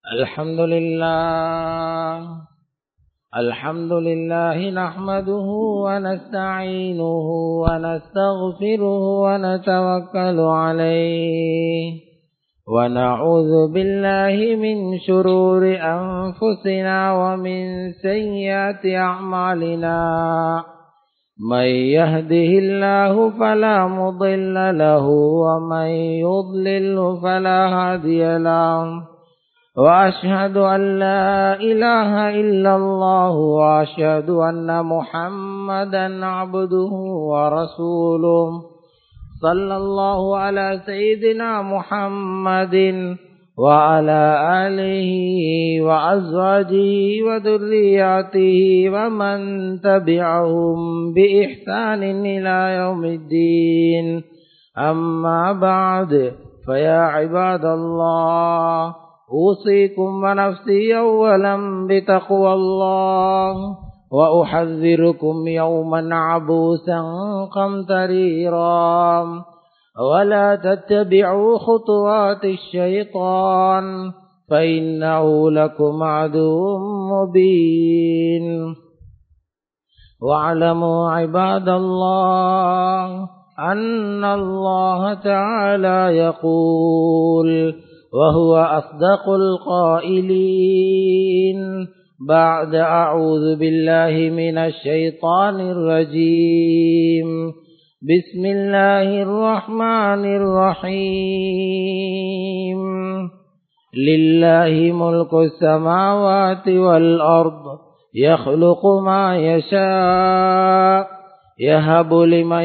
الحمد لله الحمد لله نحمده ونستعينه ونستغفره ونتوكل عليه ونعوذ بالله من شرور أنفسنا ومن سيئات أعمالنا من يهده الله فلا مضل له ومن يضلل فلا هادي له وأشهد أن لا إله إلا الله وأشهد أن محمدا عبده ورسوله صلى الله على سيدنا محمد وعلى آله وأزواجه وذرياته ومن تبعهم بإحسان إلى يوم الدين أما بعد فيا عباد الله أوصيكم ونفسي أولا بتقوى الله وأحذركم يوما عبوسا قمتريرا ولا تتبعوا خطوات الشيطان فإنه لكم عدو مبين واعلموا عباد الله أن الله تعالى يقول وهو أصدق القائلين بعد أعوذ بالله من الشيطان الرجيم بسم الله الرحمن الرحيم لله ملك السماوات والأرض يخلق ما يشاء يهب لمن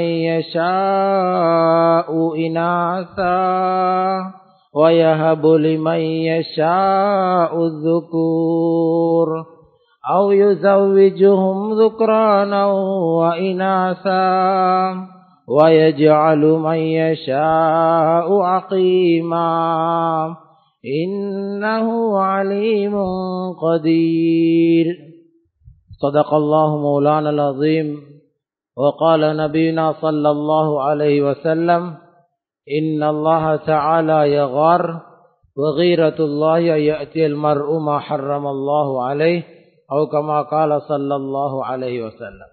يشاء إناثا ويهب لمن يشاء الذكور أو يزوجهم ذكرانا وإناثا ويجعل من يشاء عقيما إنه عليم قدير صدق الله مولانا العظيم وقال نبينا صلى الله عليه وسلم إن الله تعالى يغار وغيرة الله يأتي المرء ما حرم الله عليه أو كما قال صلى الله عليه وسلم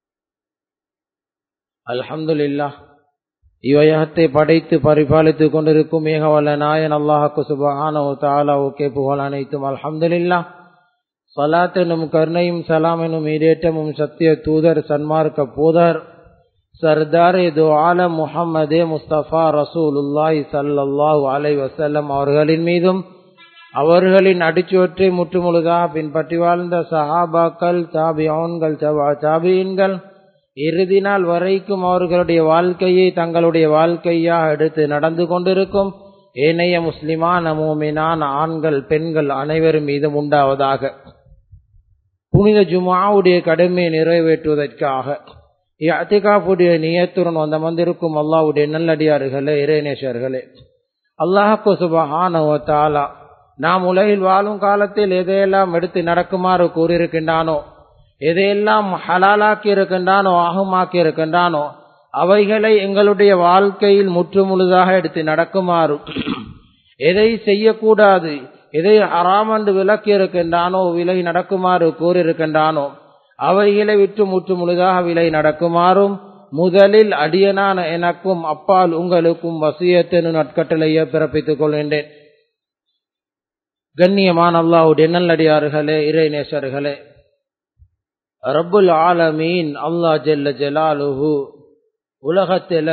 الحمد لله இவையகத்தை படைத்து பரிபாலித்துக் கொண்டிருக்கும் ஏகவல்ல நாயன் அல்லாஹாக்கு சுபஹானோ தாலாவுக்கே புகழ் அனைத்தும் அல்ஹம்துலில்லா சலாத் எனும் கருணையும் சலாம் எனும் ஈடேற்றமும் சத்திய தூதர் சன்மார்க்க போதர் சர்தார் இது ஆலம் முஹம்மதே முஸ்தபா ரசூலுல்லாஹி சல்லாஹூ அலை வசல்லம் அவர்களின் மீதும் அவர்களின் அடிச்சுவற்றை முற்றுமுழுதாக பின்பற்றி வாழ்ந்த சஹாபாக்கள் தாபியோன்கள் தாபியன்கள் இறுதி நாள் வரைக்கும் அவர்களுடைய வாழ்க்கையை தங்களுடைய வாழ்க்கையாக எடுத்து நடந்து கொண்டிருக்கும் ஏனைய முஸ்லிமான மூமினான் ஆண்கள் பெண்கள் அனைவரும் மீதும் உண்டாவதாக புனித ஜுமாவுடைய கடமையை நிறைவேற்றுவதற்காக அத்திகாப்புடைய நியத்துடன் வந்த வந்திருக்கும் அல்லாவுடைய நல்லடியார்களே இறைநேசர்களே அல்லாஹு சுபஹானவ தாலா நாம் உலகில் வாழும் காலத்தில் எதையெல்லாம் எடுத்து நடக்குமாறு கூறியிருக்கின்றானோ எதையெல்லாம் ஹலாலாக்கி இருக்கின்றானோ ஆகமாக்கி இருக்கின்றானோ அவைகளை எங்களுடைய வாழ்க்கையில் முற்றுமுழுதாக எடுத்து நடக்குமாறு எதை செய்யக்கூடாது எதை அறாமண்டு விலக்கி இருக்கின்றானோ விலை நடக்குமாறு கூறியிருக்கின்றானோ அவைகளை விட்டு முற்று முழுதாக விலை நடக்குமாறும் முதலில் அடியனான எனக்கும் அப்பால் உங்களுக்கும் வசியத்தனு நட்கட்டளைய பிறப்பித்துக் கொள்கின்றேன் கண்ணியமான அல்லாவுடைய நல்லடியார்களே இறைநேசர்களே ரப்புல் ஆலமீன் அல்லா ஜெல்ல ஜலாலுஹு உலகத்தில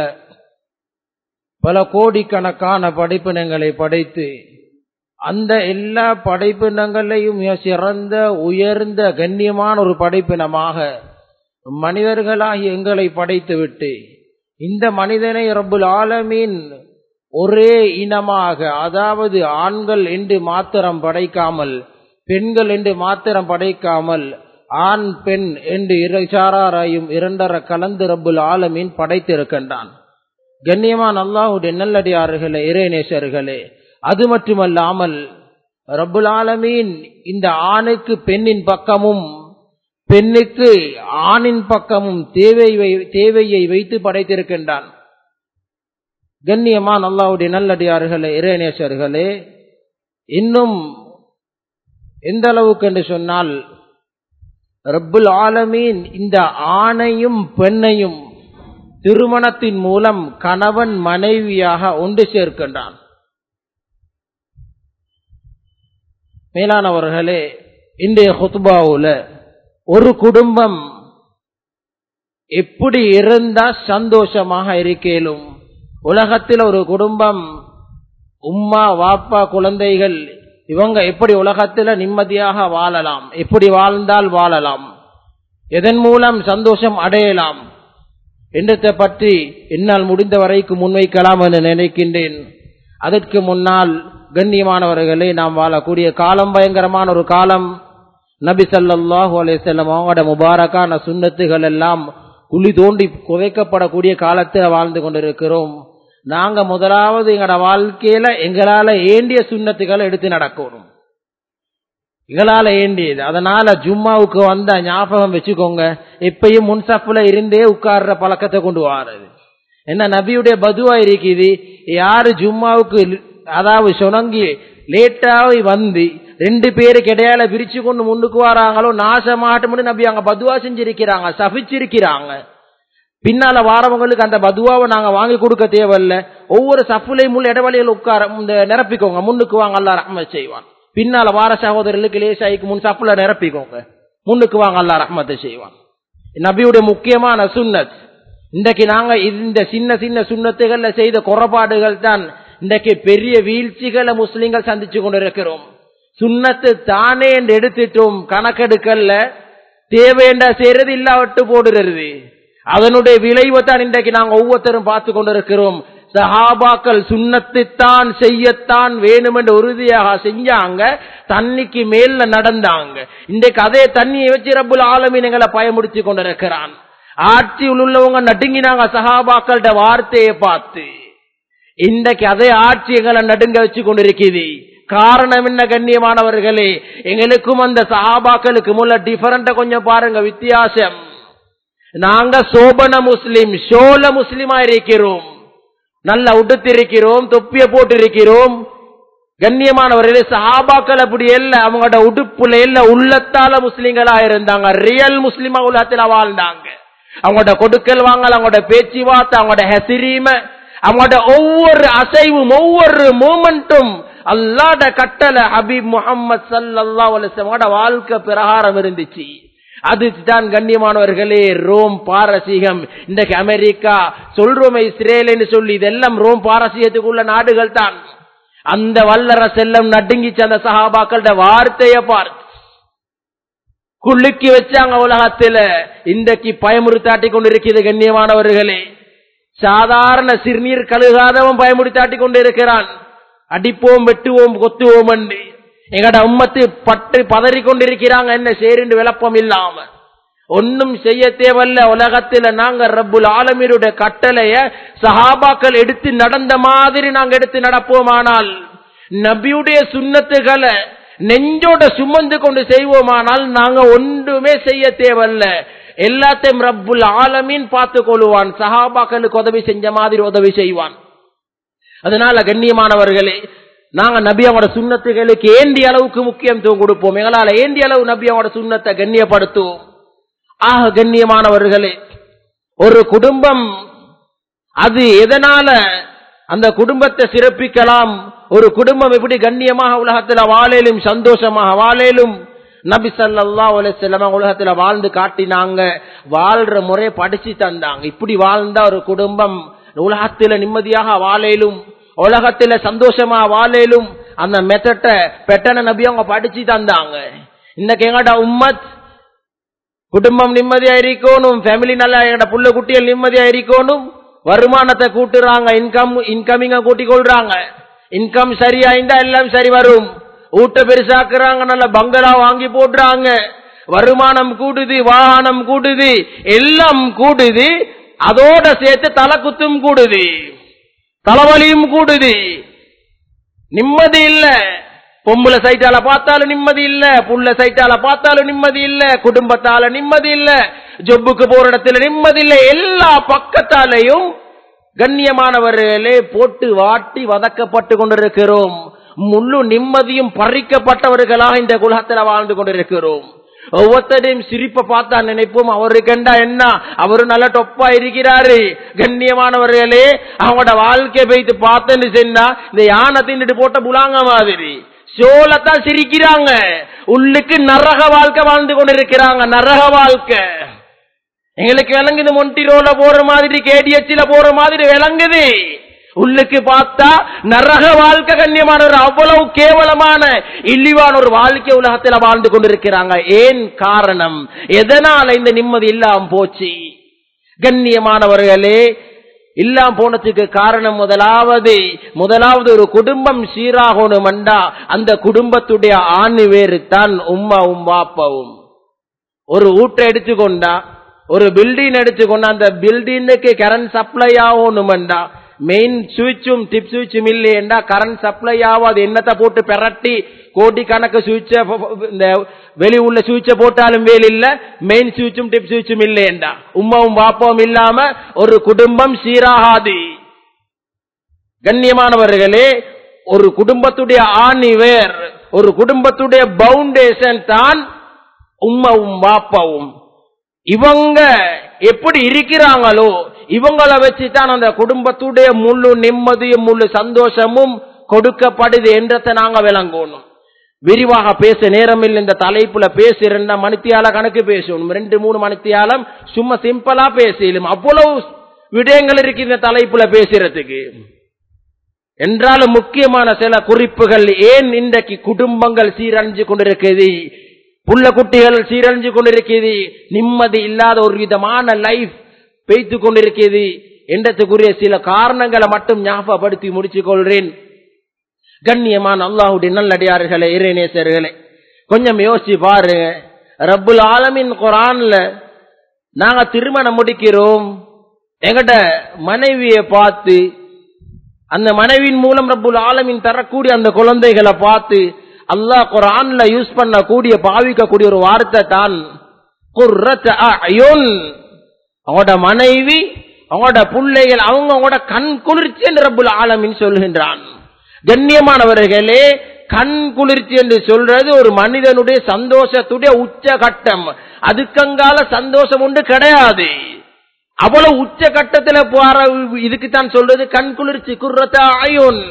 பல கோடிக்கணக்கான படைப்பினங்களை படைத்து அந்த எல்லா படைப்பினங்களையும் சிறந்த உயர்ந்த கண்ணியமான ஒரு படைப்பினமாக மனிதர்களாகி எங்களை படைத்துவிட்டு இந்த மனிதனை ரப்புல் ஆலமீன் ஒரே இனமாக அதாவது ஆண்கள் என்று மாத்திரம் படைக்காமல் பெண்கள் என்று மாத்திரம் படைக்காமல் ஆண் பெண் என்று இறைச்சாராரையும் இரண்டர கலந்து ரப்புல் ஆலமீன் படைத்திருக்கின்றான் கண்ணியமான அல்லாஹுடைய நல்லடியார்களே இறைநேசர்களே அது மட்டுமல்லாமல் ரப்புல் ஆலமீன் இந்த ஆணுக்கு பெண்ணின் பக்கமும் பெண்ணுக்கு ஆணின் பக்கமும் தேவை தேவையை வைத்து படைத்திருக்கின்றான் கண்ணியமான அல்லாவுடைய நல்லடியார்களே இறைநேசர்களே இன்னும் எந்த அளவுக்கு என்று சொன்னால் ரப்புல் ஆலமீன் இந்த ஆணையும் பெண்ணையும் திருமணத்தின் மூலம் கணவன் மனைவியாக ஒன்று சேர்க்கின்றான் மேலானவர்களே இன்றைய ஹுத்பாவுல ஒரு குடும்பம் எப்படி இருந்தா சந்தோஷமாக இருக்கேலும் உலகத்தில் ஒரு குடும்பம் உம்மா வாப்பா குழந்தைகள் இவங்க எப்படி உலகத்தில் நிம்மதியாக வாழலாம் எப்படி வாழ்ந்தால் வாழலாம் எதன் மூலம் சந்தோஷம் அடையலாம் என்றதை பற்றி என்னால் முடிந்த வரைக்கும் முன்வைக்கலாம் என்று நினைக்கின்றேன் அதற்கு முன்னால் கண்ணியமானவர்களே நாம் வாழக்கூடிய காலம் பயங்கரமான ஒரு காலம் நபி சல்லாஹூ அலிசல்லம் அவங்களோட முபாரக்கான சுண்ணத்துகள் எல்லாம் குழி தோண்டி குவைக்கப்படக்கூடிய காலத்தில் வாழ்ந்து கொண்டிருக்கிறோம் நாங்க முதலாவது எங்களோட வாழ்க்கையில எங்களால ஏண்டிய சுண்ணத்துக்களை எடுத்து நடக்கணும் எங்களால ஏண்டியது அதனால ஜும்மாவுக்கு வந்த ஞாபகம் வச்சுக்கோங்க எப்பயும் முன்சப்புல இருந்தே உட்கார்ற பழக்கத்தை கொண்டு வாரது என்ன நபியுடைய பதுவா இருக்குது யாரு ஜும்மாவுக்கு அதாவது சொனங்கி லேட்டாவி வந்து ரெண்டு பேருக்கு இடையால பிரிச்சு கொண்டு முன்னுக்கு வராங்களோ நாசமாட்டும் நபி அங்க பதுவா செஞ்சிருக்கிறாங்க சபிச்சிருக்கிறாங்க பின்னால வாரவங்களுக்கு அந்த பதுவாவை நாங்க வாங்கி கொடுக்க தேவையில்ல ஒவ்வொரு சப்புலையும் உள்ள இடவழியில் உட்கார இந்த நிரப்பிக்கோங்க முன்னுக்கு வாங்க அல்லா ரஹ்மத் செய்வான் பின்னால வார சகோதரர்களுக்கு லேசாய்க்கு முன் சப்புல நிரப்பிக்கோங்க முன்னுக்கு வாங்க அல்லா ரஹ்மத்தை செய்வான் நபியுடைய முக்கியமான சுன்னத் இன்றைக்கு நாங்க இந்த சின்ன சின்ன சுண்ணத்துகள்ல செய்த குறைபாடுகள் தான் இன்றைக்கு பெரிய வீழ்ச்சிகளை முஸ்லிம்கள் சந்திச்சு கொண்டிருக்கிறோம் சுண்ணத்து தானே என்று எடுத்துட்டோம் கணக்கெடுக்கல்ல தேவையென்ற செய்யறது இல்லாவிட்டு போடுறது அதனுடைய விளைவை தான் இன்றைக்கு நாங்கள் ஒவ்வொருத்தரும் பார்த்து கொண்டிருக்கிறோம் சஹாபாக்கள் சுண்ணத்தைத்தான் செய்யத்தான் வேணும் என்று உறுதியாக செஞ்சாங்க தண்ணிக்கு மேல நடந்தாங்க இன்றைக்கு அதே தண்ணியை வச்சு ரப்புல் ஆலமீன் எங்களை பயமுடிச்சு கொண்டிருக்கிறான் ஆட்சியில் உள்ளவங்க நடுங்கினாங்க சஹாபாக்கள்ட வார்த்தையை பார்த்து இன்றைக்கு அதே ஆட்சி எங்களை நடுங்க வச்சு கொண்டிருக்குது காரணம் என்ன கண்ணியமானவர்களே எங்களுக்கும் அந்த சஹாபாக்களுக்கு முள்ள டிஃபரண்ட கொஞ்சம் பாருங்க வித்தியாசம் நாங்க சோபன முஸ்லிம் சோழ முஸ்லிமா இருக்கிறோம் நல்ல உடுத்திருக்கிறோம் தொப்பிய போட்டிருக்கிறோம் கண்ணியமானவர்களே சஹாபாக்கள் அப்படி இல்ல அவங்களோட உடுப்புல இல்ல உள்ளத்தால முஸ்லிம்களா இருந்தாங்க ரியல் முஸ்லிமா உலகத்துல வாழ்ந்தாங்க அவங்களோட கொடுக்கல் வாங்கல் அவங்களோட பேச்சுவார்த்தை அவங்களோட ஹெசிரீம அவங்களோட ஒவ்வொரு அசைவும் ஒவ்வொரு மூமெண்ட்டும் அல்லாட கட்டளை ஹபீப் முகமது சல்லா அலிஸ்லமோட வாழ்க்கை பிரகாரம் இருந்துச்சு அதுதான் கண்ணியமானவர்களே ரோம் பாரசீகம் இன்றைக்கு அமெரிக்கா சொல்றோமே இஸ்ரேல் சொல்லி இதெல்லாம் ரோம் பாரசீகத்துக்குள்ள நாடுகள் தான் அந்த வல்லர செல்லம் நடுங்கிச்சு அந்த சஹாபாக்களோட வார்த்தைய பார்த்து குலுக்கி வச்சாங்க உலகத்துல இன்றைக்கு பயமுறுத்தாட்டி கொண்டிருக்கிறது கண்ணியமானவர்களே சாதாரண சிறுநீர் கழுகாதவன் பயமுறுத்தாட்டி கொண்டிருக்கிறான் அடிப்போம் வெட்டுவோம் கொத்துவோம் என்று எங்கட உம்மத்து பட்டு பதறி கொண்டிருக்கிறாங்க என்ன சேரிண்டு விளப்பம் இல்லாம ஒன்னும் செய்ய தேவையில்ல உலகத்துல நாங்க ரப்புல் ஆலமீருடைய கட்டளைய சஹாபாக்கள் எடுத்து நடந்த மாதிரி நாங்க எடுத்து நடப்போமானால் நபியுடைய சுண்ணத்துகளை நெஞ்சோட சுமந்து கொண்டு செய்வோமானால் நாங்க ஒன்றுமே செய்ய தேவையில்ல எல்லாத்தையும் ரப்புல் ஆலமீன் பார்த்து கொள்வான் சஹாபாக்களுக்கு உதவி செஞ்ச மாதிரி உதவி செய்வான் அதனால கண்ணியமானவர்களே நாங்க நபி அவங்களோட சுண்ணத்துகளுக்கு ஏந்திய அளவுக்கு முக்கியத்துவம் கொடுப்போம் எங்களால ஏந்திய அளவு நபி அவங்களோட சுண்ணத்தை கண்ணியப்படுத்துவோம் ஆக கண்ணியமானவர்களே ஒரு குடும்பம் அது எதனால அந்த குடும்பத்தை சிறப்பிக்கலாம் ஒரு குடும்பம் எப்படி கண்ணியமாக உலகத்துல வாழலும் சந்தோஷமாக வாழலும் நபி சல்லா அலிசல்லாம் உலகத்துல வாழ்ந்து காட்டினாங்க வாழ்ற முறையை படிச்சு தந்தாங்க இப்படி வாழ்ந்தா ஒரு குடும்பம் உலகத்துல நிம்மதியாக வாழலும் உலகத்துல சந்தோஷமா வாழலும் அந்த மெத்தட்டை பெட்டன நபி அவங்க படிச்சு தந்தாங்க இன்னைக்கு எங்கட உம்மத் குடும்பம் நிம்மதியா இருக்கணும் ஃபேமிலி நல்லா எங்கட புள்ள குட்டிகள் நிம்மதியா இருக்கணும் வருமானத்தை கூட்டுறாங்க இன்கம் இன்கமிங்க கூட்டி கொள்றாங்க இன்கம் சரியா இருந்தா எல்லாம் சரி வரும் ஊட்ட பெருசாக்குறாங்க நல்ல பங்களா வாங்கி போடுறாங்க வருமானம் கூடுது வாகனம் கூடுது எல்லாம் கூடுது அதோட சேர்த்து தலைக்குத்தும் கூடுது தலைவலியும் கூடுது நிம்மதி இல்ல பொம்பளை சைட்டால பார்த்தாலும் நிம்மதி இல்ல புள்ள சைட்டால பார்த்தாலும் நிம்மதி இல்ல குடும்பத்தால நிம்மதி இல்ல ஜொப்புக்கு போற இடத்துல நிம்மதி இல்ல எல்லா பக்கத்தாலையும் கண்ணியமானவர்களே போட்டு வாட்டி வதக்கப்பட்டு கொண்டிருக்கிறோம் முழு நிம்மதியும் பறிக்கப்பட்டவர்களாக இந்த குலத்தில் வாழ்ந்து கொண்டிருக்கிறோம் ஒவ்வொருத்தரையும் சிரிப்பை பார்த்தா நினைப்போம் அவரு கண்டா என்ன அவரு நல்ல டொப்பா இருக்கிறாரு கண்ணியமானவர்களே அவங்களோட வாழ்க்கை போயிட்டு பார்த்தேன்னு சொன்னா இந்த யானை தின்னுட்டு போட்ட புலாங்க மாதிரி சோளத்தான் சிரிக்கிறாங்க உள்ளுக்கு நரக வாழ்க்கை வாழ்ந்து கொண்டிருக்கிறாங்க நரக வாழ்க்கை எங்களுக்கு விளங்குது மொண்டிரோல போற மாதிரி கேடிஎச்சில போற மாதிரி விளங்குது உள்ளுக்கு பார்த்தா நரக வாழ்க்கை கண்ணியமானவர் அவ்வளவு கேவலமான இழிவான ஒரு வாழ்க்கை உலகத்துல வாழ்ந்து கொண்டிருக்கிறாங்க ஏன் காரணம் எதனால இந்த நிம்மதி இல்லாம போச்சு கண்ணியமானவர்களே இல்லாம போனதுக்கு காரணம் முதலாவது முதலாவது ஒரு குடும்பம் சீராகணும்டா அந்த குடும்பத்துடைய ஆணி வேறு தான் உம்மாவும் பாப்பாவும் ஒரு ஊட்டை எடுத்துக்கொண்டா ஒரு பில்டிங் எடுத்துக்கொண்டா அந்த பில்டிங்குக்கு கரண்ட் சப்ளை ஆகணும்டா மெயின் சுவிட்சும் டிப் சுவிட்சும் இல்லையண்டா கரண்ட் சப்ளை ஆகும் அது என்னத்தை போட்டு பெரட்டி கோடிக்கணக்கு சுவிட்ச இந்த வெளி உள்ள சுவிட்ச போட்டாலும் வேல் இல்ல மெயின் சுவிட்சும் டிப் சுவிட்சும் இல்லையண்டா உமாவும் பாப்பாவும் இல்லாம ஒரு குடும்பம் சீராகாது கண்ணியமானவர்களே ஒரு குடும்பத்துடைய ஆணி வேர் ஒரு குடும்பத்துடைய பவுண்டேஷன் தான் உம்மாவும் பாப்பாவும் இவங்க எப்படி இருக்கிறாங்களோ இவங்கள வச்சுதான் அந்த குடும்பத்துடைய முழு நிம்மதியும் முழு சந்தோஷமும் கொடுக்கப்படுது என்றதை நாங்க விளங்கணும் விரிவாக பேச நேரமில்லை இந்த தலைப்புல பேசி ரெண்டு மணித்தியால கணக்கு பேசணும் ரெண்டு மூணு மணித்தியாலம் சும்மா சிம்பிளா பேசலும் அவ்வளவு விடயங்கள் இருக்கு இந்த தலைப்புல பேசுறதுக்கு என்றாலும் முக்கியமான சில குறிப்புகள் ஏன் இன்றைக்கு குடும்பங்கள் சீரழிஞ்சு கொண்டிருக்குது புள்ள குட்டிகள் சீரழிஞ்சு கொண்டிருக்கிறது நிம்மதி இல்லாத ஒரு விதமான லைஃப் பெய்த்து கொண்டிருக்கிறது என்றதுக்குரிய சில காரணங்களை மட்டும் ஞாபகப்படுத்தி முடிச்சுக் கொள்றேன் கண்ணியமான அல்லாஹுடைய நல்லடியார்களே இறைநேசர்களே கொஞ்சம் யோசிச்சு பாருங்க ரப்புல் ஆலமின் குரான்ல நாங்க திருமணம் முடிக்கிறோம் எங்கட மனைவியை பார்த்து அந்த மனைவியின் மூலம் ரப்புல் ஆலமின் தரக்கூடிய அந்த குழந்தைகளை பார்த்து அல்லாஹ் குரான்ல யூஸ் பண்ணக்கூடிய பாவிக்கக்கூடிய ஒரு வார்த்தை தான் அவங்களோட மனைவி அவங்களோட பிள்ளைகள் அவங்க அவங்களோட கண் குளிர்ச்சி என்று ரப்புல் ஆலமின் சொல்கின்றான் கண்ணியமானவர்களே கண் குளிர்ச்சி என்று சொல்றது ஒரு மனிதனுடைய சந்தோஷத்துடைய உச்ச கட்டம் அதுக்கங்கால சந்தோஷம் உண்டு கிடையாது அவ்வளவு உச்ச கட்டத்துல போற இதுக்கு தான் சொல்றது கண் குளிர்ச்சி குர்ரத்த ஆயுன்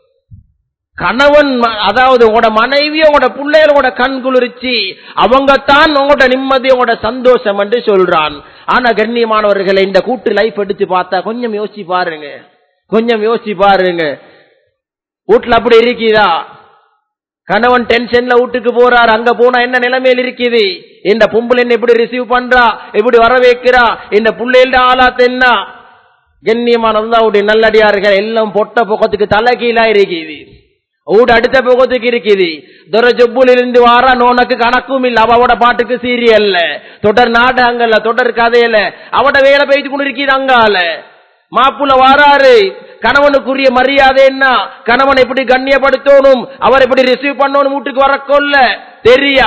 கணவன் அதாவது உங்களோட மனைவி உங்களோட பிள்ளைகளோட கண் குளிர்ச்சி அவங்க தான் உங்களோட நிம்மதி உங்களோட சந்தோஷம் என்று சொல்றான் ஆனா கண்ணியமானவர்களை இந்த கூட்டு லைஃப் எடுத்து பார்த்தா கொஞ்சம் யோசிச்சு பாருங்க கொஞ்சம் யோசிச்சு பாருங்க வீட்டுல அப்படி இருக்குதா கணவன் டென்ஷன்ல வீட்டுக்கு போறார் அங்க போனா என்ன நிலைமையில் இருக்குது இந்த பொம்பளை என்ன எப்படி ரிசீவ் பண்றா எப்படி வர வைக்கிறா இந்த பிள்ளைகள ஆளாத் என்ன கண்ணியமான அல்லாவுடைய நல்லடியார்கள் எல்லாம் பொட்ட பக்கத்துக்கு தலை கீழா இருக்குது ஊட அடுத்த பக்கத்துக்கு இருக்குது துர ஜொப்புல இருந்து வாரா நோனக்கு கணக்கும் இல்ல அவட பாட்டுக்கு சீரியல்ல தொடர் நாடகங்கள்ல தொடர் கதையில அவட வேலை பெய்து கொண்டு இருக்குது அங்கால மாப்புல வாராரு கணவனுக்குரிய மரியாதை என்ன கணவன் எப்படி கண்ணியப்படுத்தணும் அவர் எப்படி ரிசீவ் பண்ணணும் வீட்டுக்கு வர கொள்ள தெரியா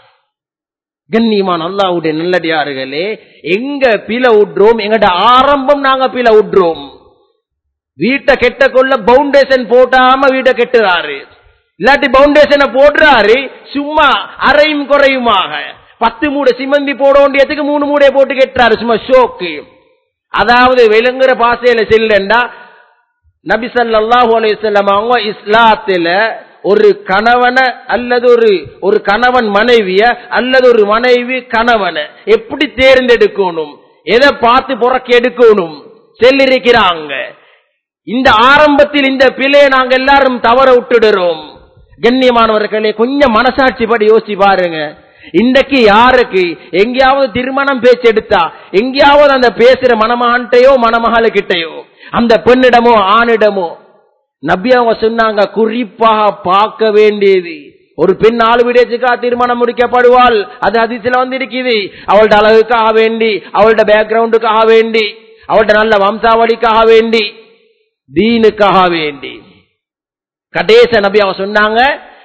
கண்ணியமான அல்லாவுடைய நல்லடியார்களே எங்க பில விட்றோம் எங்கட ஆரம்பம் நாங்க பில விட்றோம் வீட்டை கெட்ட கொள்ள பவுண்டேஷன் போட்டாம வீட்டை கெட்டுறாரு இல்லாட்டி பவுண்டேஷனை போடுறாரு சும்மா அரையும் குறையுமாக பத்து மூடை சிமந்தி போட வேண்டியதுக்கு மூணு மூடையை போட்டு கெட்டுறாரு சும்மா ஷோக்கு அதாவது விளங்குற பாசையில செல்லண்டா நபிசல்லாஹு அலையம் அவங்க இஸ்லாத்துல ஒரு கணவனை அல்லது ஒரு ஒரு கணவன் மனைவிய அல்லது ஒரு மனைவி கணவனை எப்படி தேர்ந்தெடுக்கணும் எதை பார்த்து புறக்க எடுக்கணும் செல்லிருக்கிறாங்க இந்த ஆரம்பத்தில் இந்த பிள்ளையை நாங்க எல்லாரும் தவற விட்டுடுறோம் கண்ணியமானவர்களே கொஞ்சம் மனசாட்சி படி யோசிச்சு பாருங்க இன்றைக்கு யாருக்கு எங்கேயாவது திருமணம் பேச்சு எடுத்தா எங்கேயாவது அந்த பேசுற மணமகன்ட்டையோ மணமகளுக்கிட்டையோ அந்த பெண்ணிடமோ ஆணிடமோ நபி அவங்க சொன்னாங்க குறிப்பாக பார்க்க வேண்டியது ஒரு பெண் ஆளு விடேச்சுக்கா திருமணம் முடிக்கப்படுவாள் அது அதிசல வந்து இருக்குது அவளோட அழகுக்காக வேண்டி அவளோட பேக்ரவுண்டுக்காக வேண்டி அவளோட நல்ல வம்சாவளிக்காக வேண்டி தீனுக்காக வேண்டி கடைச நபி அவங்க சொன்னாங்க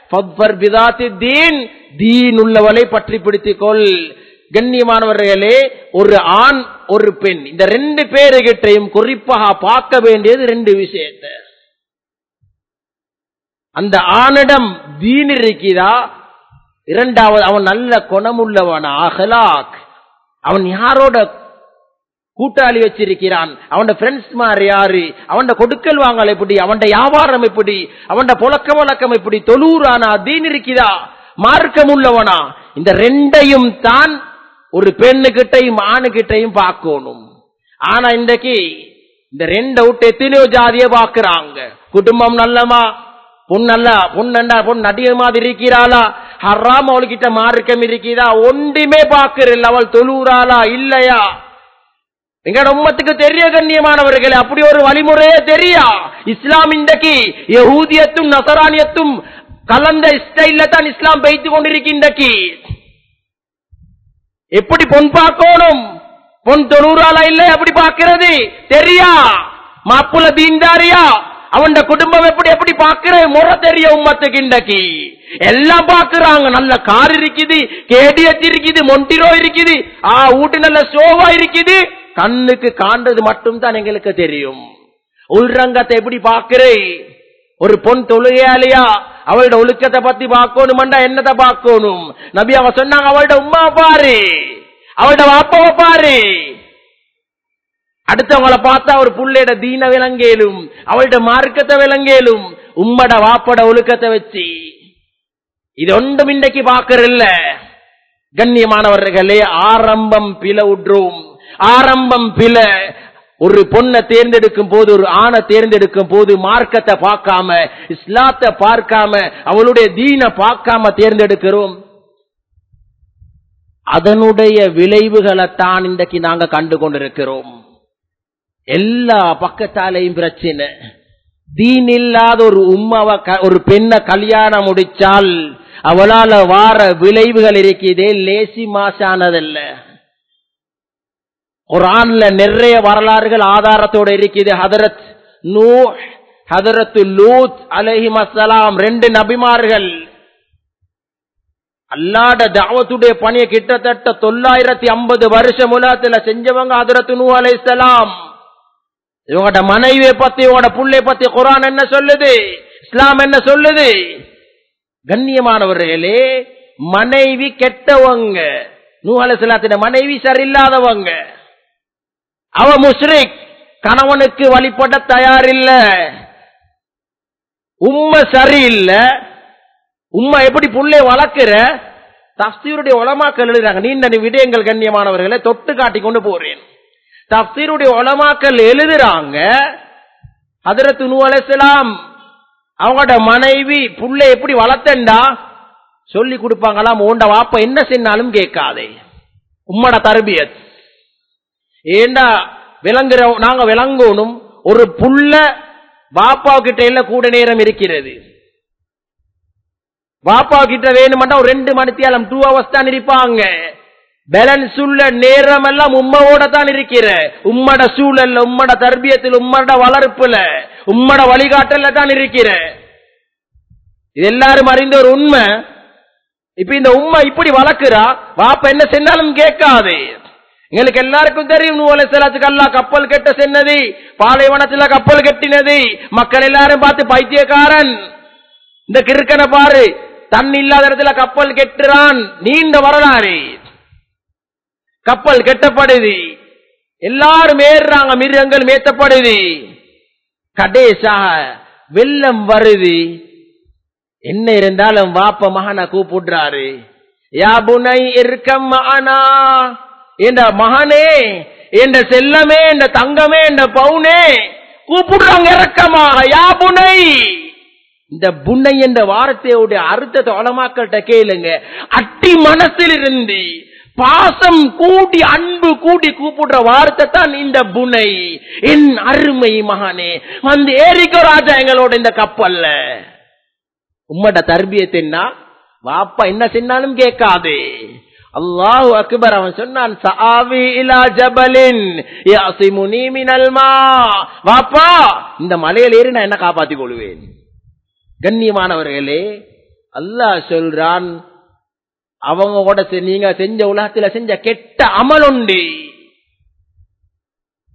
தீன் தீன் உள்ளவளை பற்றி பிடித்துக் கொள் கண்ணியமானவர்களே ஒரு ஆண் ஒரு பெண் இந்த ரெண்டு பேருகிட்டையும் குறிப்பாக பார்க்க வேண்டியது ரெண்டு விஷயத்தை அந்த ஆணிடம் தீன் இருக்குதா இரண்டாவது அவன் நல்ல குணமுள்ளவன் அகலாக் அவன் யாரோட கூட்டாளி வச்சிருக்கிறான் அவன் ஃப்ரெண்ட்ஸ் மாதிரி யாரு அவன் கொடுக்கல் வாங்கல் எப்படி அவன் வியாபாரம் எப்படி அவன் புழக்க வழக்கம் எப்படி தொழூரானா தீன் இருக்குதா மார்க்கம் உள்ளவனா இந்த ரெண்டையும் தான் ஒரு பெண்ணுகிட்டையும் ஆணுகிட்டையும் பார்க்கணும் ஆனா இன்றைக்கு இந்த ரெண்ட விட்டு எத்தனையோ ஜாதிய பாக்குறாங்க குடும்பம் நல்லமா பொன் நல்ல பொண்ணண்டா பொன் நடிக மாதிரி இருக்கிறாளா ஹராம் அவள்கிட்ட மார்க்கம் இருக்கிறதா ஒன்றுமே பாக்குறில்ல அவள் தொழுறாளா இல்லையா எங்கட உம்மத்துக்கு தெரிய கண்ணியமானவர்களே அப்படி ஒரு வழிமுறையே தெரியா இஸ்லாம் இன்றைக்கு யகூதியத்தும் நசரானியத்தும் கலந்த ஸ்டைல்ல தான் இஸ்லாம் பெய்து கொண்டிருக்கின்றக்கு எப்படி பொன் பார்க்கணும் பொன் தொண்ணூறாளா இல்லை அப்படி பார்க்கிறது தெரியா மாப்புல தீண்டாரியா அவன் குடும்பம் எப்படி எப்படி பாக்குற முறை தெரிய உம்மத்துக்கு இன்றைக்கு எல்லாம் பாக்குறாங்க நல்ல கார் இருக்குது கேடிஎச் இருக்குது மொண்டிரோ இருக்குது ஆ ஊட்டு நல்ல சோவா இருக்குது கண்ணுக்கு காண்றது மட்டும் தான் எங்களுக்கு தெரியும் உள்ரங்கத்தை எப்படி பாக்குறே ஒரு பொன் தொழுகையாளியா அவளோட ஒழுக்கத்தை பத்தி பார்க்கணும்டா என்னத்தை பார்க்கணும் நபி அவ சொன்னாங்க அவளோட உமா பாரு அவளோட வாப்பாவை பாரு அடுத்தவங்கள பார்த்தா ஒரு புள்ளையோட தீன விலங்கேலும் அவள்கிட்ட மார்க்கத்தை விலங்கேலும் உம்மட வாப்பட ஒழுக்கத்தை வச்சு இது ஒன்றும் இன்றைக்கு பார்க்கறதில்ல கண்ணியமானவர்களே ஆரம்பம் பில உற்றோம் ஆரம்பம் பில ஒரு பொண்ணை தேர்ந்தெடுக்கும் போது ஒரு ஆணை தேர்ந்தெடுக்கும் போது மார்க்கத்தை பார்க்காம இஸ்லாத்தை பார்க்காம அவளுடைய தீன பார்க்காம தேர்ந்தெடுக்கிறோம் அதனுடைய விளைவுகளை தான் இன்றைக்கு நாங்க கண்டு கொண்டிருக்கிறோம் எல்லா பக்கத்தாலையும் பிரச்சனை தீன் இல்லாத ஒரு உம்மாவை ஒரு பெண்ணை கல்யாணம் முடிச்சால் அவளால வார விளைவுகள் இருக்குதே லேசி மாசானதல்ல குரான்ல நிறைய வரலாறுகள் ஆதாரத்தோட இருக்குது ஹதரத் நூ ஹதரத்து லூத் அலஹிம் அஸ்லாம் ரெண்டு நபிமார்கள் அல்லாட தாவத்துடைய பணியை கிட்டத்தட்ட தொள்ளாயிரத்தி ஐம்பது வருஷம் உலகத்துல செஞ்சவங்க ஹதரத்து நூ அலைசலாம் இவங்களோட மனைவியை பத்தி இவங்களோட புள்ளை பத்தி குரான் என்ன சொல்லுது இஸ்லாம் என்ன சொல்லுது கண்ணியமானவர்களே மனைவி கெட்டவங்க நூ அலைசலாத்தின மனைவி சரியில்லாதவங்க அவ முஸ்ரிக் கணவனுக்கு வழிபட தயாரில்ல உண்மை சரியில்லை உம்மா எப்படி புள்ளை வளர்க்கிற தப்சீருடைய உலமாக்கள் எழுதுறாங்க நீண்ட விடயங்கள் கண்ணியமானவர்களை தொட்டு காட்டி கொண்டு போறேன் தப்சீருடைய உலமாக்கள் எழுதுறாங்க ஹதரத்து நூ அலைசலாம் அவங்களோட மனைவி புள்ளை எப்படி வளர்த்தண்டா சொல்லி கொடுப்பாங்களாம் உண்ட வாப்ப என்ன சென்னாலும் கேட்காதே உம்மட தர்பியத் ஏண்டா விளங்குற நாங்க விளங்கணும் ஒரு புள்ள பாப்பா கிட்ட இல்ல கூட நேரம் இருக்கிறது பாப்பா கிட்ட வேணுமெண்டா ஒரு ரெண்டு மணித்தியாலம் டூ ஹவர்ஸ் தான் இருப்பாங்க பேலன்ஸ் உள்ள நேரம் எல்லாம் உம்மவோட தான் இருக்கிற உம்மட சூழல்ல உம்மட தர்பியத்தில் உம்மட வளர்ப்புல உம்மட வழிகாட்டல தான் இருக்கிற இது எல்லாரும் அறிந்த ஒரு உண்மை இப்ப இந்த உண்மை இப்படி வளர்க்கிறா வாப்ப என்ன சென்னாலும் கேட்காது எங்களுக்கு எல்லாருக்கும் தெரியும் நூலை செலத்துக்கு அல்லா கப்பல் கெட்ட சென்னது பாலைவனத்துல கப்பல் கட்டினது மக்கள் எல்லாரும் பார்த்து பைத்தியக்காரன் இந்த கிறுக்கனை பாரு தண்ணி இல்லாத இடத்துல கப்பல் கெட்டுறான் நீண்ட வரலாறு கப்பல் கெட்டப்படுது எல்லாரும் ஏறுறாங்க மிருகங்கள் மேத்தப்படுது கடைசா வெள்ளம் வருது என்ன இருந்தாலும் வாப்ப மகனை கூப்பிடுறாரு யா புனை இருக்கம் மகனா என்ற மகனே என்ற செல்லமே என்ற தங்கமே என்ற பவுனே கூப்பிடுறாங்க இறக்கமாக யா புனை இந்த புன்னை என்ற வார்த்தையுடைய அர்த்தத்தை உலமாக்கள்கிட்ட கேளுங்க அட்டி மனசில் இருந்து பாசம் கூடி அன்பு கூடி கூப்பிடுற வார்த்தை தான் இந்த புனை என் அருமை மகானே வந்து ஏரிக்கோ ராஜா எங்களோட இந்த கப்பல்ல உம்மட தர்பியத்தின்னா வாப்பா என்ன சொன்னாலும் கேட்காதே அல்லாஹு அக்பர் அவன் சொன்னான் சாவி இலா ஜபலின் யாசிமுனி மினல் மா வாப்பா இந்த மலையில ஏறி நான் என்ன காப்பாத்திக் கொள்வேன் கண்ணியமானவர்களே அல்லாஹ் சொல்றான் அவங்க கூட நீங்க செஞ்ச உலகத்துல செஞ்ச கெட்ட அமல் உண்டு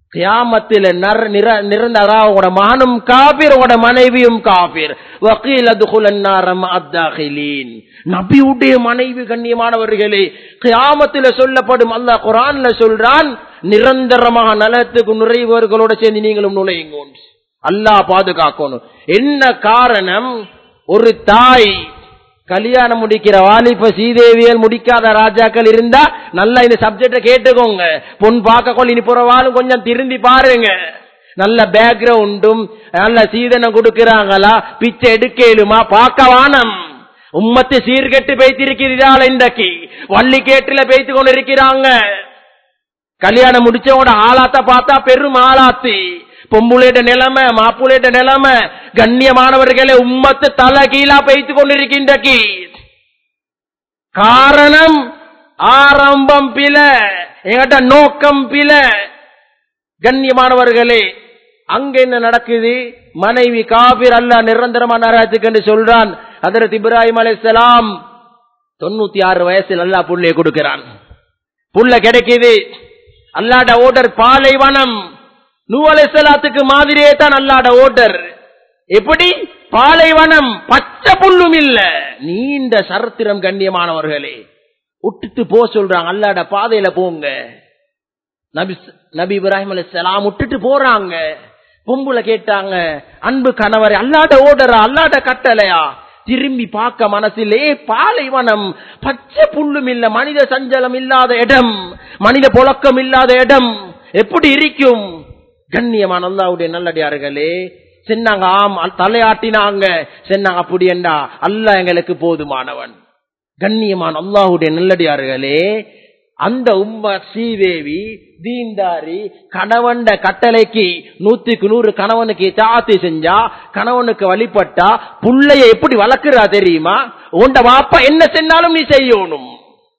கியாமத்தில் நர் நிர நிரந்தரா உங்களோட மகனும் காபீர் உங்களோட மனைவியும் காபீர் வக்கீல் அதுகுலன்னாரம் அத்தாகிலீன் நபியுடைய மனைவி கண்ணியமானவர்களே கியாமத்தில் சொல்லப்படும் அல்லாஹ் குரான்ல சொல்றான் நிரந்தரமாக நலத்துக்கு நுழைவர்களோட சேர்ந்து நீங்களும் நுழையுங்க அல்லாஹ் பாதுகாக்கணும் என்ன காரணம் ஒரு தாய் கல்யாணம் முடிக்கிற வாலிப சீதேவியல் முடிக்காத ராஜாக்கள் இருந்தா நல்லா இந்த சப்ஜெக்ட கேட்டுக்கோங்க பொன் பார்க்க கொள்ள இனி புறவாலும் கொஞ்சம் திரும்பி பாருங்க நல்ல பேக்ரவுண்டும் நல்ல சீதனம் கொடுக்கிறாங்களா பிச்சை எடுக்கலுமா பார்க்க வானம் உம்மத்து சீர்கெட்டு பேய்த்திருக்கிறாள் இன்றைக்கு வள்ளி கேட்டுல பேய்த்து கொண்டு இருக்கிறாங்க கல்யாணம் முடிச்சவங்களோட ஆளாத்த பார்த்தா பெரும் ஆளாத்தி பொம்புளேட்ட நிலைமை மாப்புளேட்ட நிலைமை கண்ணியமானவர்களே உம்மத்து தலை கீழா பெய்த்து கொண்டிருக்கின்றக்கு காரணம் ஆரம்பம் பில எங்கிட்ட நோக்கம் பில கண்ணியமானவர்களே அங்க என்ன நடக்குது மனைவி காபிர் அல்ல நிரந்தரமான நரகத்துக்கு என்று சொல்றான் அதற்கு இப்ராஹிம் அலைசலாம் தொண்ணூத்தி ஆறு வயசில் அல்லா புள்ளைய கொடுக்கிறான் புள்ள கிடைக்குது அல்லாட ஓடர் பாலைவனம் நூ அலைசலாத்துக்கு மாதிரியே தான் அல்லாட ஓடர் எப்படி பாலைவனம் பச்சை புல்லும் இல்ல நீண்ட சரித்திரம் கண்ணியமானவர்களே விட்டுட்டு போ சொல்றாங்க அல்லாட பாதையில போங்க நபி நபி இப்ராஹிம் அலைசலாம் விட்டுட்டு போறாங்க பொம்புல கேட்டாங்க அன்பு கணவர் அல்லாட ஓடரா அல்லாட கட்டளையா திரும்பி பார்க்க மனசிலே பாலைவனம் பச்சை புல்லும் இல்ல மனித சஞ்சலம் இல்லாத இடம் மனித புழக்கம் இல்லாத இடம் எப்படி இருக்கும் கண்ணியமான அல்லாவுடைய நல்லடியார்களே சென்னாங்க ஆம் தலையாட்டினாங்க சென்னாங்க அப்படி என்றா அல்ல எங்களுக்கு போதுமானவன் கண்ணியமான அல்லாஹுடைய நல்லடியார்களே அந்த உம்மா ஸ்ரீதேவி தீந்தாரி கணவன்ட கட்டளைக்கு நூத்துக்கு நூறு கணவனுக்கு தாத்தி செஞ்சா கணவனுக்கு வழிபட்டா புள்ளைய எப்படி வளர்க்கிறா தெரியுமா உண்ட வாப்பா என்ன செஞ்சாலும் நீ செய்யணும்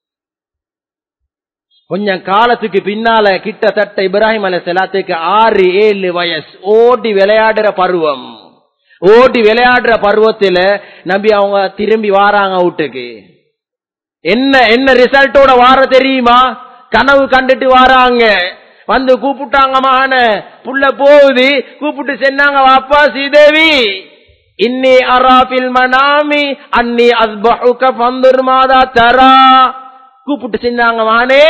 கொஞ்சம் காலத்துக்கு பின்னால கிட்டத்தட்ட இப்ராஹிம் அலை செலாத்துக்கு ஆறு ஏழு வயசு ஓடி விளையாடுற பருவம் ஓடி விளையாடுற பருவத்துல நம்பி அவங்க திரும்பி வாராங்க வீட்டுக்கு என்ன என்ன ரிசல்ட்டோட வார தெரியுமா கனவு கண்டுட்டு வாராங்க வந்து கூப்பிட்டாங்க மகன புள்ள போகுது கூப்பிட்டு சென்னாங்க வாப்பா சீதேவி இன்னி அராபில் மனாமி அன்னி அஸ்பஹுக பந்துர் மாதா தரா கூப்பிட்டு செஞ்சாங்க மகனே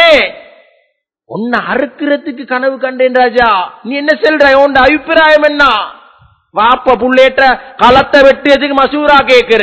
உன்னை அறுக்கிறதுக்கு கனவு கண்டேன் ராஜா நீ என்ன சொல்ற உன் அபிப்பிராயம் என்ன வாப்ப புள்ளேட்ட களத்தை வெட்டியதுக்கு மசூரா கேக்குற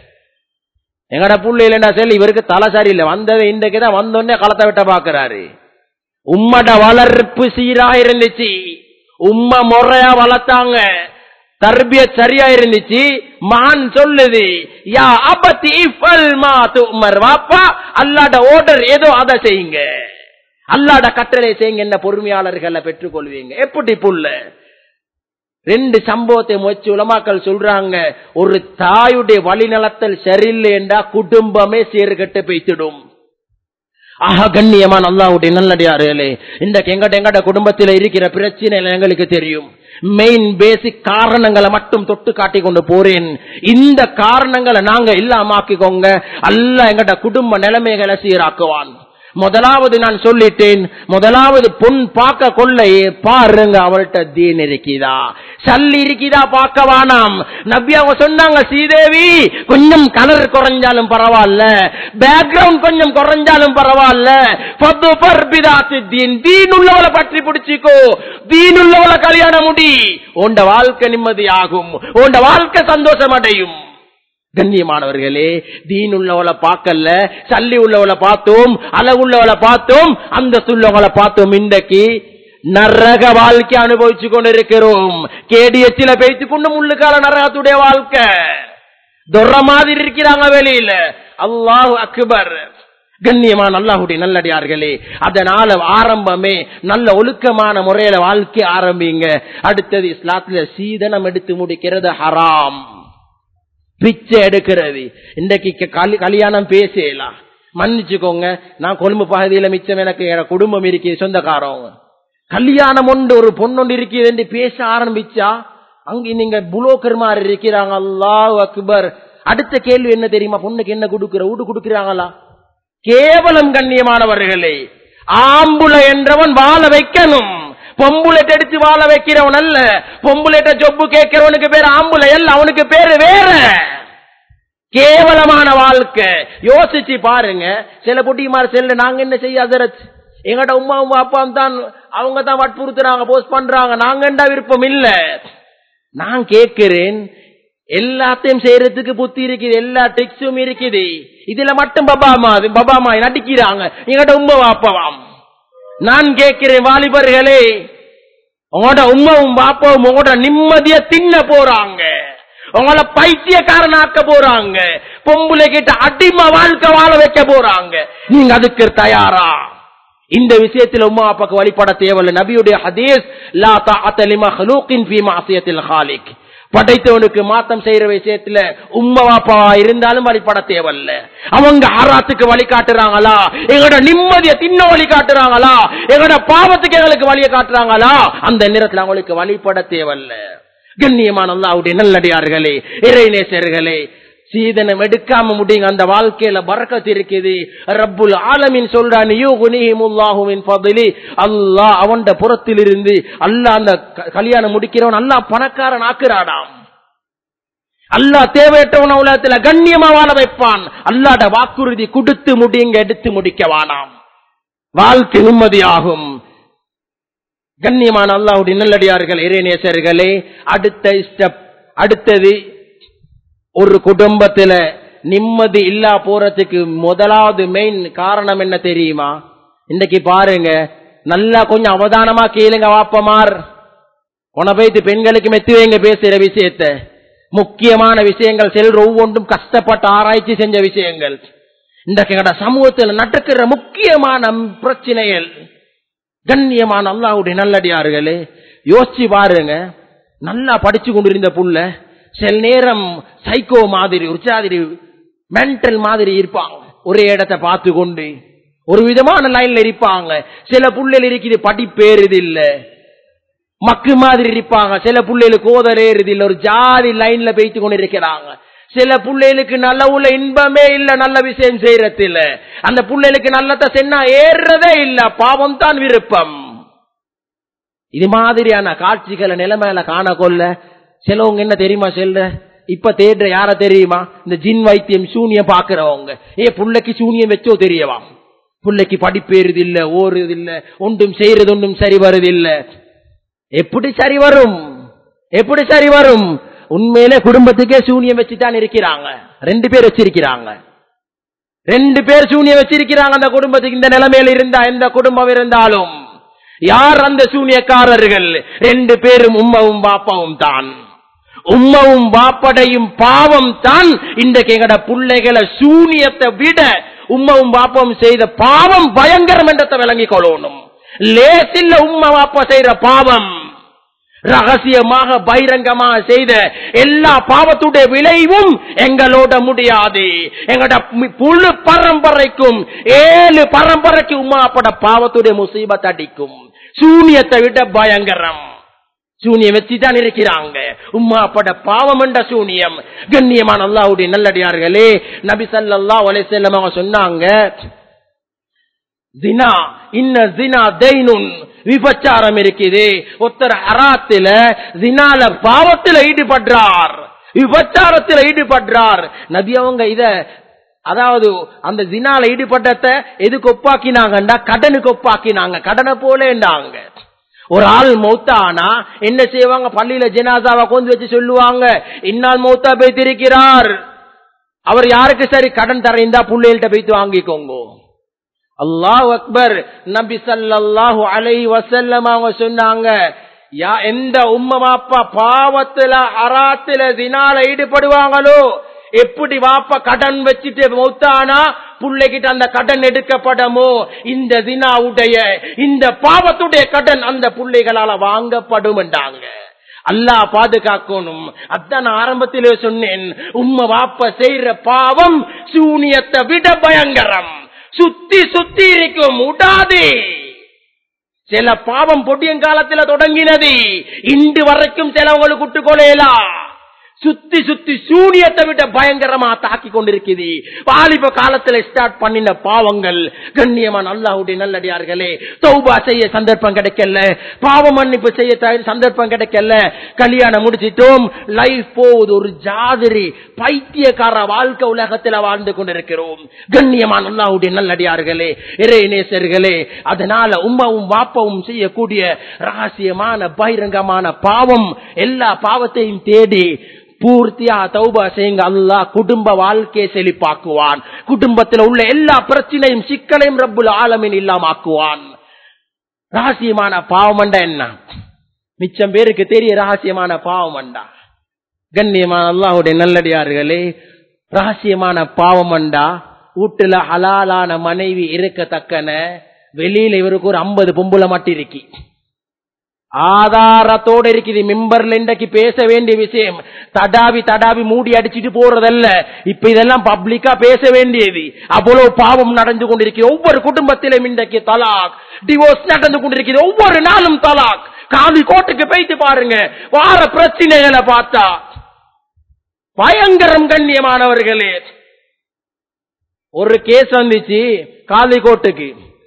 எங்கட புள்ள இல்லைன்னா சொல்லி இவருக்கு தலை சரியில்லை வந்தது இன்றைக்கு தான் வந்தோடனே களத்தை வெட்ட பாக்குறாரு உம்மட வளர்ப்பு சீரா இருந்துச்சு உம்ம முறையா வளர்த்தாங்க தர்பிய சரியா இருந்துச்சு மகன் சொல்லுது யா அபத்தி இஃபல் மா துமர் வாப்பா அல்லாட ஓர்டர் ஏதோ அதை செய்யுங்க அல்லாட கட்டளை செய்யுங்க என்ன பொறுமையாளர்களை பெற்றுக்கொள்வீங்க எப்படி புள்ள ரெண்டு சம்பவத்தை முயற்சி உலமாக்கள் சொல்றாங்க ஒரு தாயுடைய வழிநலத்தல் சரியில்லை என்றா குடும்பமே சீர்கட்டு பெய்த்திடும் ஆஹா கண்ணியமான அல்லாவுடைய நல்லடியார்களே இந்த எங்கட எங்கட குடும்பத்தில் இருக்கிற பிரச்சனை எங்களுக்கு தெரியும் மெயின் பேசிக் காரணங்களை மட்டும் தொட்டு காட்டி கொண்டு போறேன் இந்த காரணங்களை நாங்க இல்லாமாக்கிக்கோங்க அல்ல எங்கட குடும்ப நிலைமைகளை சீராக்குவான் முதலாவது நான் சொல்லிட்டேன் முதலாவது பொன் பார்க்க கொள்ள பாருங்க அவள்கிட்ட தீன் இருக்குதா சல்லி இருக்குதா பார்க்க வேணாம் நபி அவங்க சொன்னாங்க ஸ்ரீதேவி கொஞ்சம் கலர் குறைஞ்சாலும் பரவாயில்ல பேக்ரவுண்ட் கொஞ்சம் குறைஞ்சாலும் பரவாயில்ல தீன் தீன் உள்ளவளை பற்றி பிடிச்சிக்கோ தீன் உள்ளவளை கல்யாணம் முடி உண்ட வாழ்க்கை நிம்மதியாகும் உண்ட வாழ்க்கை சந்தோஷம் அடையும் கண்ணியமானவர்களே தீன் உள்ளவளை பார்க்கல சல்லி உள்ளவளை பார்த்தோம் அழகுள்ளவளை பார்த்தோம் அந்த உள்ளவளை பார்த்தோம் இன்றைக்கு நரக வாழ்க்கை அனுபவிச்சு கொண்டிருக்கிறோம் கேடியச்சில பேச்சு கொண்டு முள்ளுக்கால நரகத்துடைய வாழ்க்கை தொற மாதிரி இருக்கிறாங்க வெளியில அல்லாஹு அக்பர் கண்ணியமான அல்லாஹுடைய நல்லடியார்களே அதனால ஆரம்பமே நல்ல ஒழுக்கமான முறையில வாழ்க்கை ஆரம்பிங்க அடுத்தது இஸ்லாத்துல சீதனம் எடுத்து முடிக்கிறது ஹராம் பிச்சை எடுக்கிறது இன்றைக்கு கல்யாணம் பேசலாம் மன்னிச்சுக்கோங்க நான் கொழும்பு பகுதியில மிச்சம் எனக்கு என் குடும்பம் இருக்கு சொந்தக்காரவங்க கல்யாணம் ஒன்று ஒரு பொண்ணொண்டு இருக்குது என்று பேச ஆரம்பிச்சா அங்க நீங்க புலோக்கர் மாதிரி இருக்கிறாங்க அல்லாஹ் அக்பர் அடுத்த கேள்வி என்ன தெரியுமா பொண்ணுக்கு என்ன கொடுக்கிற வீடு கொடுக்கிறாங்களா கேவலம் கண்ணியமானவர்களே ஆம்புல என்றவன் வாழ வைக்கணும் பொம்புலெட் எடுத்து வாழ வைக்கிறவன் அல்ல பொம்புலெட்ட ஜொப்பு கேட்கிறவனுக்கு பேர் ஆம்புல அல்ல அவனுக்கு பேரு வேற கேவலமான வாழ்க்கை யோசிச்சு பாருங்க சில குட்டிமார் செல்ல நாங்க என்ன செய்ய அதரத் எங்கட உமா உமா அப்பா தான் அவங்க தான் வற்புறுத்துறாங்க போஸ்ட் பண்றாங்க நாங்க என்ன விருப்பம் இல்ல நான் கேட்கிறேன் எல்லாத்தையும் செய்யறதுக்கு புத்தி இருக்குது எல்லா டெக்ஸும் இருக்குது இதுல மட்டும் பபாமா பபாமா நடிக்கிறாங்க எங்கட உமா வாப்பவாம் நான் கேட்கிறேன் வாலிபர்களே உங்களோட உமாவும் பாப்பாவும் உங்களோட நிம்மதிய தின்ன போறாங்க உங்களை பைத்தியக்காரனாக்க போறாங்க பொம்புல கிட்ட அடிமை வாழ்க்கை வாழ வைக்க போறாங்க நீங்க அதுக்கு தயாரா இந்த விஷயத்தில் உமா அப்பாக்கு வழிபட தேவையில்லை நபியுடைய ஹதீஸ் லா தாஅத்த லிமஹ்லூகின் ஃபீ மஅசியத்தில் ஹாலிக் படைத்தவனுக்கு மாத்தம் செய்யற விஷயத்துல உம்மா பாப்பாவா இருந்தாலும் வழிபட தேவையில்ல அவங்க ஆராத்துக்கு வழி காட்டுறாங்களா எங்களோட நிம்மதியை தின்ன வழி காட்டுறாங்களா எங்களோட பாவத்துக்கு எங்களுக்கு வழியை காட்டுறாங்களா அந்த நேரத்தில் அவங்களுக்கு வழிபட தேவையில்ல கண்ணியமான அல்லாவுடைய நல்லடியார்களே இறைநேசர்களே சீதனம் எடுக்காம முடியுங்க அந்த வாழ்க்கையில பறக்கத்து இருக்குது ரப்புல் ஆலமின் சொல்றான் யூகுனிஹிமுல்லாஹுவின் ஃபضலி அல்லாஹ் அவன்ட புறத்திலிருந்து அல்லாஹ் அந்த க- கல்யாணம் முடிக்கிறவன் அல்லாஹ் பணக்காரன் ஆக்குறானாம் அல்லாஹ் தேவையற்றவன உலகத்துல கண்ணியமா வாழ வைப்பான் அல்லாட வாக்குறுதி கொடுத்து முடியுங்க எடுத்து முடிக்க வானாம் வாழ்க்கை நிம்மதியாகும் கண்ணியமான அல்லாஹ்வுடைய நல்லடியார்கள் இறைநேசர்களே அடுத்த ஸ்டெப் அடுத்தது ஒரு குடும்பத்துல நிம்மதி இல்லா போறதுக்கு முதலாவது மெயின் காரணம் என்ன தெரியுமா இன்னைக்கு பாருங்க நல்லா கொஞ்சம் அவதானமா கேளுங்க வாப்பமார் உன போயிட்டு பெண்களுக்கு மெத்து வைங்க பேசுற விஷயத்த முக்கியமான விஷயங்கள் செல்ற ஒவ்வொன்றும் கஷ்டப்பட்டு ஆராய்ச்சி செஞ்ச விஷயங்கள் இன்றைக்கு எங்கட சமூகத்துல நடக்கிற முக்கியமான பிரச்சனைகள் கண்ணியமான அல்லாஹ்வுடைய நல்லடியார்களே யோசிச்சு பாருங்க நல்லா படிச்சு கொண்டிருந்த புள்ள சில நேரம் சைக்கோ மாதிரி உற்சாதிரி மென்டல் மாதிரி இருப்பாங்க ஒரே இடத்தை பார்த்து கொண்டு ஒரு விதமான லைன்ல இருப்பாங்க சில புள்ளைகள் இருக்குது படிப்பேறுது இல்ல மக்கு மாதிரி இருப்பாங்க சில புள்ளைகளுக்கு கோதல் ஏறுது இல்ல ஒரு ஜாதி லைன்ல பேய்த்து கொண்டு இருக்கிறாங்க சில புள்ளைகளுக்கு நல்ல உள்ள இன்பமே இல்ல நல்ல விஷயம் செய்யறது இல்ல அந்த புள்ளைகளுக்கு நல்லத சென்னா ஏறுறதே இல்ல பாவம் தான் விருப்பம் இது மாதிரியான காட்சிகளை நிலைமையில காண கொள்ள சிலவங்க என்ன தெரியுமா செல்ற இப்ப தேடுற யார தெரியுமா இந்த ஜின் வைத்தியம் சூனியம் பாக்குறவங்க ஏ புள்ளைக்கு சூனியம் வச்சோ தெரியவா புள்ளைக்கு படிப்பேறுது இல்ல ஓடுறது இல்ல ஒன்றும் செய்யறது ஒன்றும் சரி வருது இல்ல எப்படி சரி வரும் எப்படி சரி வரும் உண்மையிலே குடும்பத்துக்கே சூனியம் வச்சுதான் இருக்கிறாங்க ரெண்டு பேர் வச்சிருக்கிறாங்க ரெண்டு பேர் சூனியம் வச்சிருக்கிறாங்க அந்த குடும்பத்துக்கு இந்த நிலைமையில இருந்தா எந்த குடும்பம் இருந்தாலும் யார் அந்த சூனியக்காரர்கள் ரெண்டு பேரும் உம்மவும் பாப்பாவும் தான் உம்மவும் பாப்படையும் பாவம் தான் இன்றைக்கு எங்கட பிள்ளைகளை சூனியத்தை விட உம்மவும் பாப்பாவும் செய்த பாவம் பயங்கரம் என்றத்தை விளங்கிக் கொள்ளணும் லேசில்ல உம்ம பாப்பா செய்யற பாவம் ரகசியமாக பகிரங்கமாக செய்த எல்லா பாவத்துடைய விளைவும் எங்களோட முடியாது எங்களோட மி- புழு பரம்பரைக்கும் ஏழு பரம்பரைக்கு உமாப்பட பாவத்துடைய முசீபத் அடிக்கும் சூனியத்தை விட பயங்கரம் சூனியம் வச்சுதான் இருக்கிறாங்க உம்மாப்பட பாவம் என்ற சூனியம் கண்ணியமான அல்லாஹ்வுடைய நல்லடியார்களே நபி ஸல்லல்லாஹு அலைஹி வஸல்லம் அவங்க சொன்னாங்க ஜினா இன்ன ஜினா தைனுன் விபச்சாரம் இருக்குது ஒருத்தர் அராத்தில ஜினால பாவத்தில் ஈடுபடுறார் விபச்சாரத்தில் ஈடுபடுறார் நபி அவங்க இத அதாவது அந்த ஜினால ஈடுபட்டத எதுக்கு ஒப்பாக்கினாங்கண்டா கடனுக்கு ஒப்பாக்கினாங்க கடனை போலேண்டாங்க ஒரு ஆள் மௌத்தானா என்ன செய்வாங்க பள்ளியில ஜனாதாவை கொண்டு வச்சு சொல்லுவாங்க இன்னால் மௌத்தா போய்த்திருக்கிறார் அவர் யாருக்கு சரி கடன் தரைந்தா புள்ளைகள்கிட்ட போய்த்து வாங்கிக்கோங்க அல்லாஹ் அக்பர் நபி ஸல்லல்லாஹு அலைஹி வஸல்லம் அவங்க சொன்னாங்க யா எந்த உம்ம வாப்பா பாவத்துல அராத்துல தினால ஈடுபடுவாங்களோ எப்படி வாப்பா கடன் வச்சுட்டு மௌத்தானா புள்ளைகிட்ட அந்த கடன் எடுக்கப்படமோ இந்த தினாவுடைய இந்த பாவத்துடைய கடன் அந்த புள்ளைகளால வாங்கப்படும் என்றாங்க அல்லாஹ் பாதுகாக்கணும் அதான் நான் ஆரம்பத்திலே சொன்னேன் உம்ம வாப்ப செய்யற பாவம் சூனியத்தை விட பயங்கரம் சுத்தி சுத்தி இருக்கும் உடாது சில பாவம் பொடியங்காலத்துல தொடங்கினது இன்று வரைக்கும் சிலவங்களுக்கு விட்டு கொலையலாம் சுத்தி சுத்தி சூனியத்தை விட பயங்கரமா தாக்கி கொண்டிருக்குது வாலிப காலத்துல ஸ்டார்ட் பண்ணின பாவங்கள் கண்ணியமான அல்லாஹுடைய நல்லடியார்களே தௌபா செய்ய சந்தர்ப்பம் கிடைக்கல பாவ மன்னிப்பு செய்ய த- சந்தர்ப்பம் கிடைக்கல கல்யாணம் முடிச்சிட்டோம் லைஃப் போகுது ஒரு ஜாதிரி பைத்தியக்கார வாழ்க்கை உலகத்துல வாழ்ந்து கொண்டிருக்கிறோம் கண்ணியமான அல்லாஹுடைய நல்லடியார்களே இறை நேசர்களே அதனால உம்மாவும் வாப்பாவும் செய்யக்கூடிய ரகசியமான பகிரங்கமான பாவம் எல்லா பாவத்தையும் தேடி பூர்த்தியா தௌபா செய்யுங்க அல்லாஹ் குடும்ப வாழ்க்கையை செழிப்பாக்குவான் குடும்பத்தில் உள்ள எல்லா பிரச்சனையும் சிக்கலையும் ரப்புல் ஆலமின் இல்லாமாக்குவான் ரகசியமான பாவமண்டா என்ன மிச்சம் பேருக்கு தெரிய ரகசியமான பாவமண்டா கண்ணியமான அல்லாஹுடைய நல்லடியார்களே ரகசியமான பாவமண்டா வீட்டுல ஹலாலான மனைவி இருக்கத்தக்கன வெளியில இவருக்கு ஒரு ஐம்பது பொம்புல மட்டும் இருக்கி ஆதாரத்தோட இருக்குது மிம்பர்ல இன்றைக்கு பேச வேண்டிய விஷயம் தடாவி தடாவி மூடி அடிச்சிட்டு போறதல்ல இப்ப இதெல்லாம் பப்ளிக்கா பேச வேண்டியது அவ்வளவு பாவம் நடந்து கொண்டிருக்கிறது ஒவ்வொரு குடும்பத்திலும் இன்றைக்கு தலாக் டிவோர்ஸ் நடந்து கொண்டிருக்கிறது ஒவ்வொரு நாளும் தலாக் காவி கோட்டுக்கு போயிட்டு பாருங்க வார பிரச்சனைகளை பார்த்தா பயங்கரம் கண்ணியமானவர்களே ஒரு கேஸ் வந்துச்சு காலிகோட்டுக்கு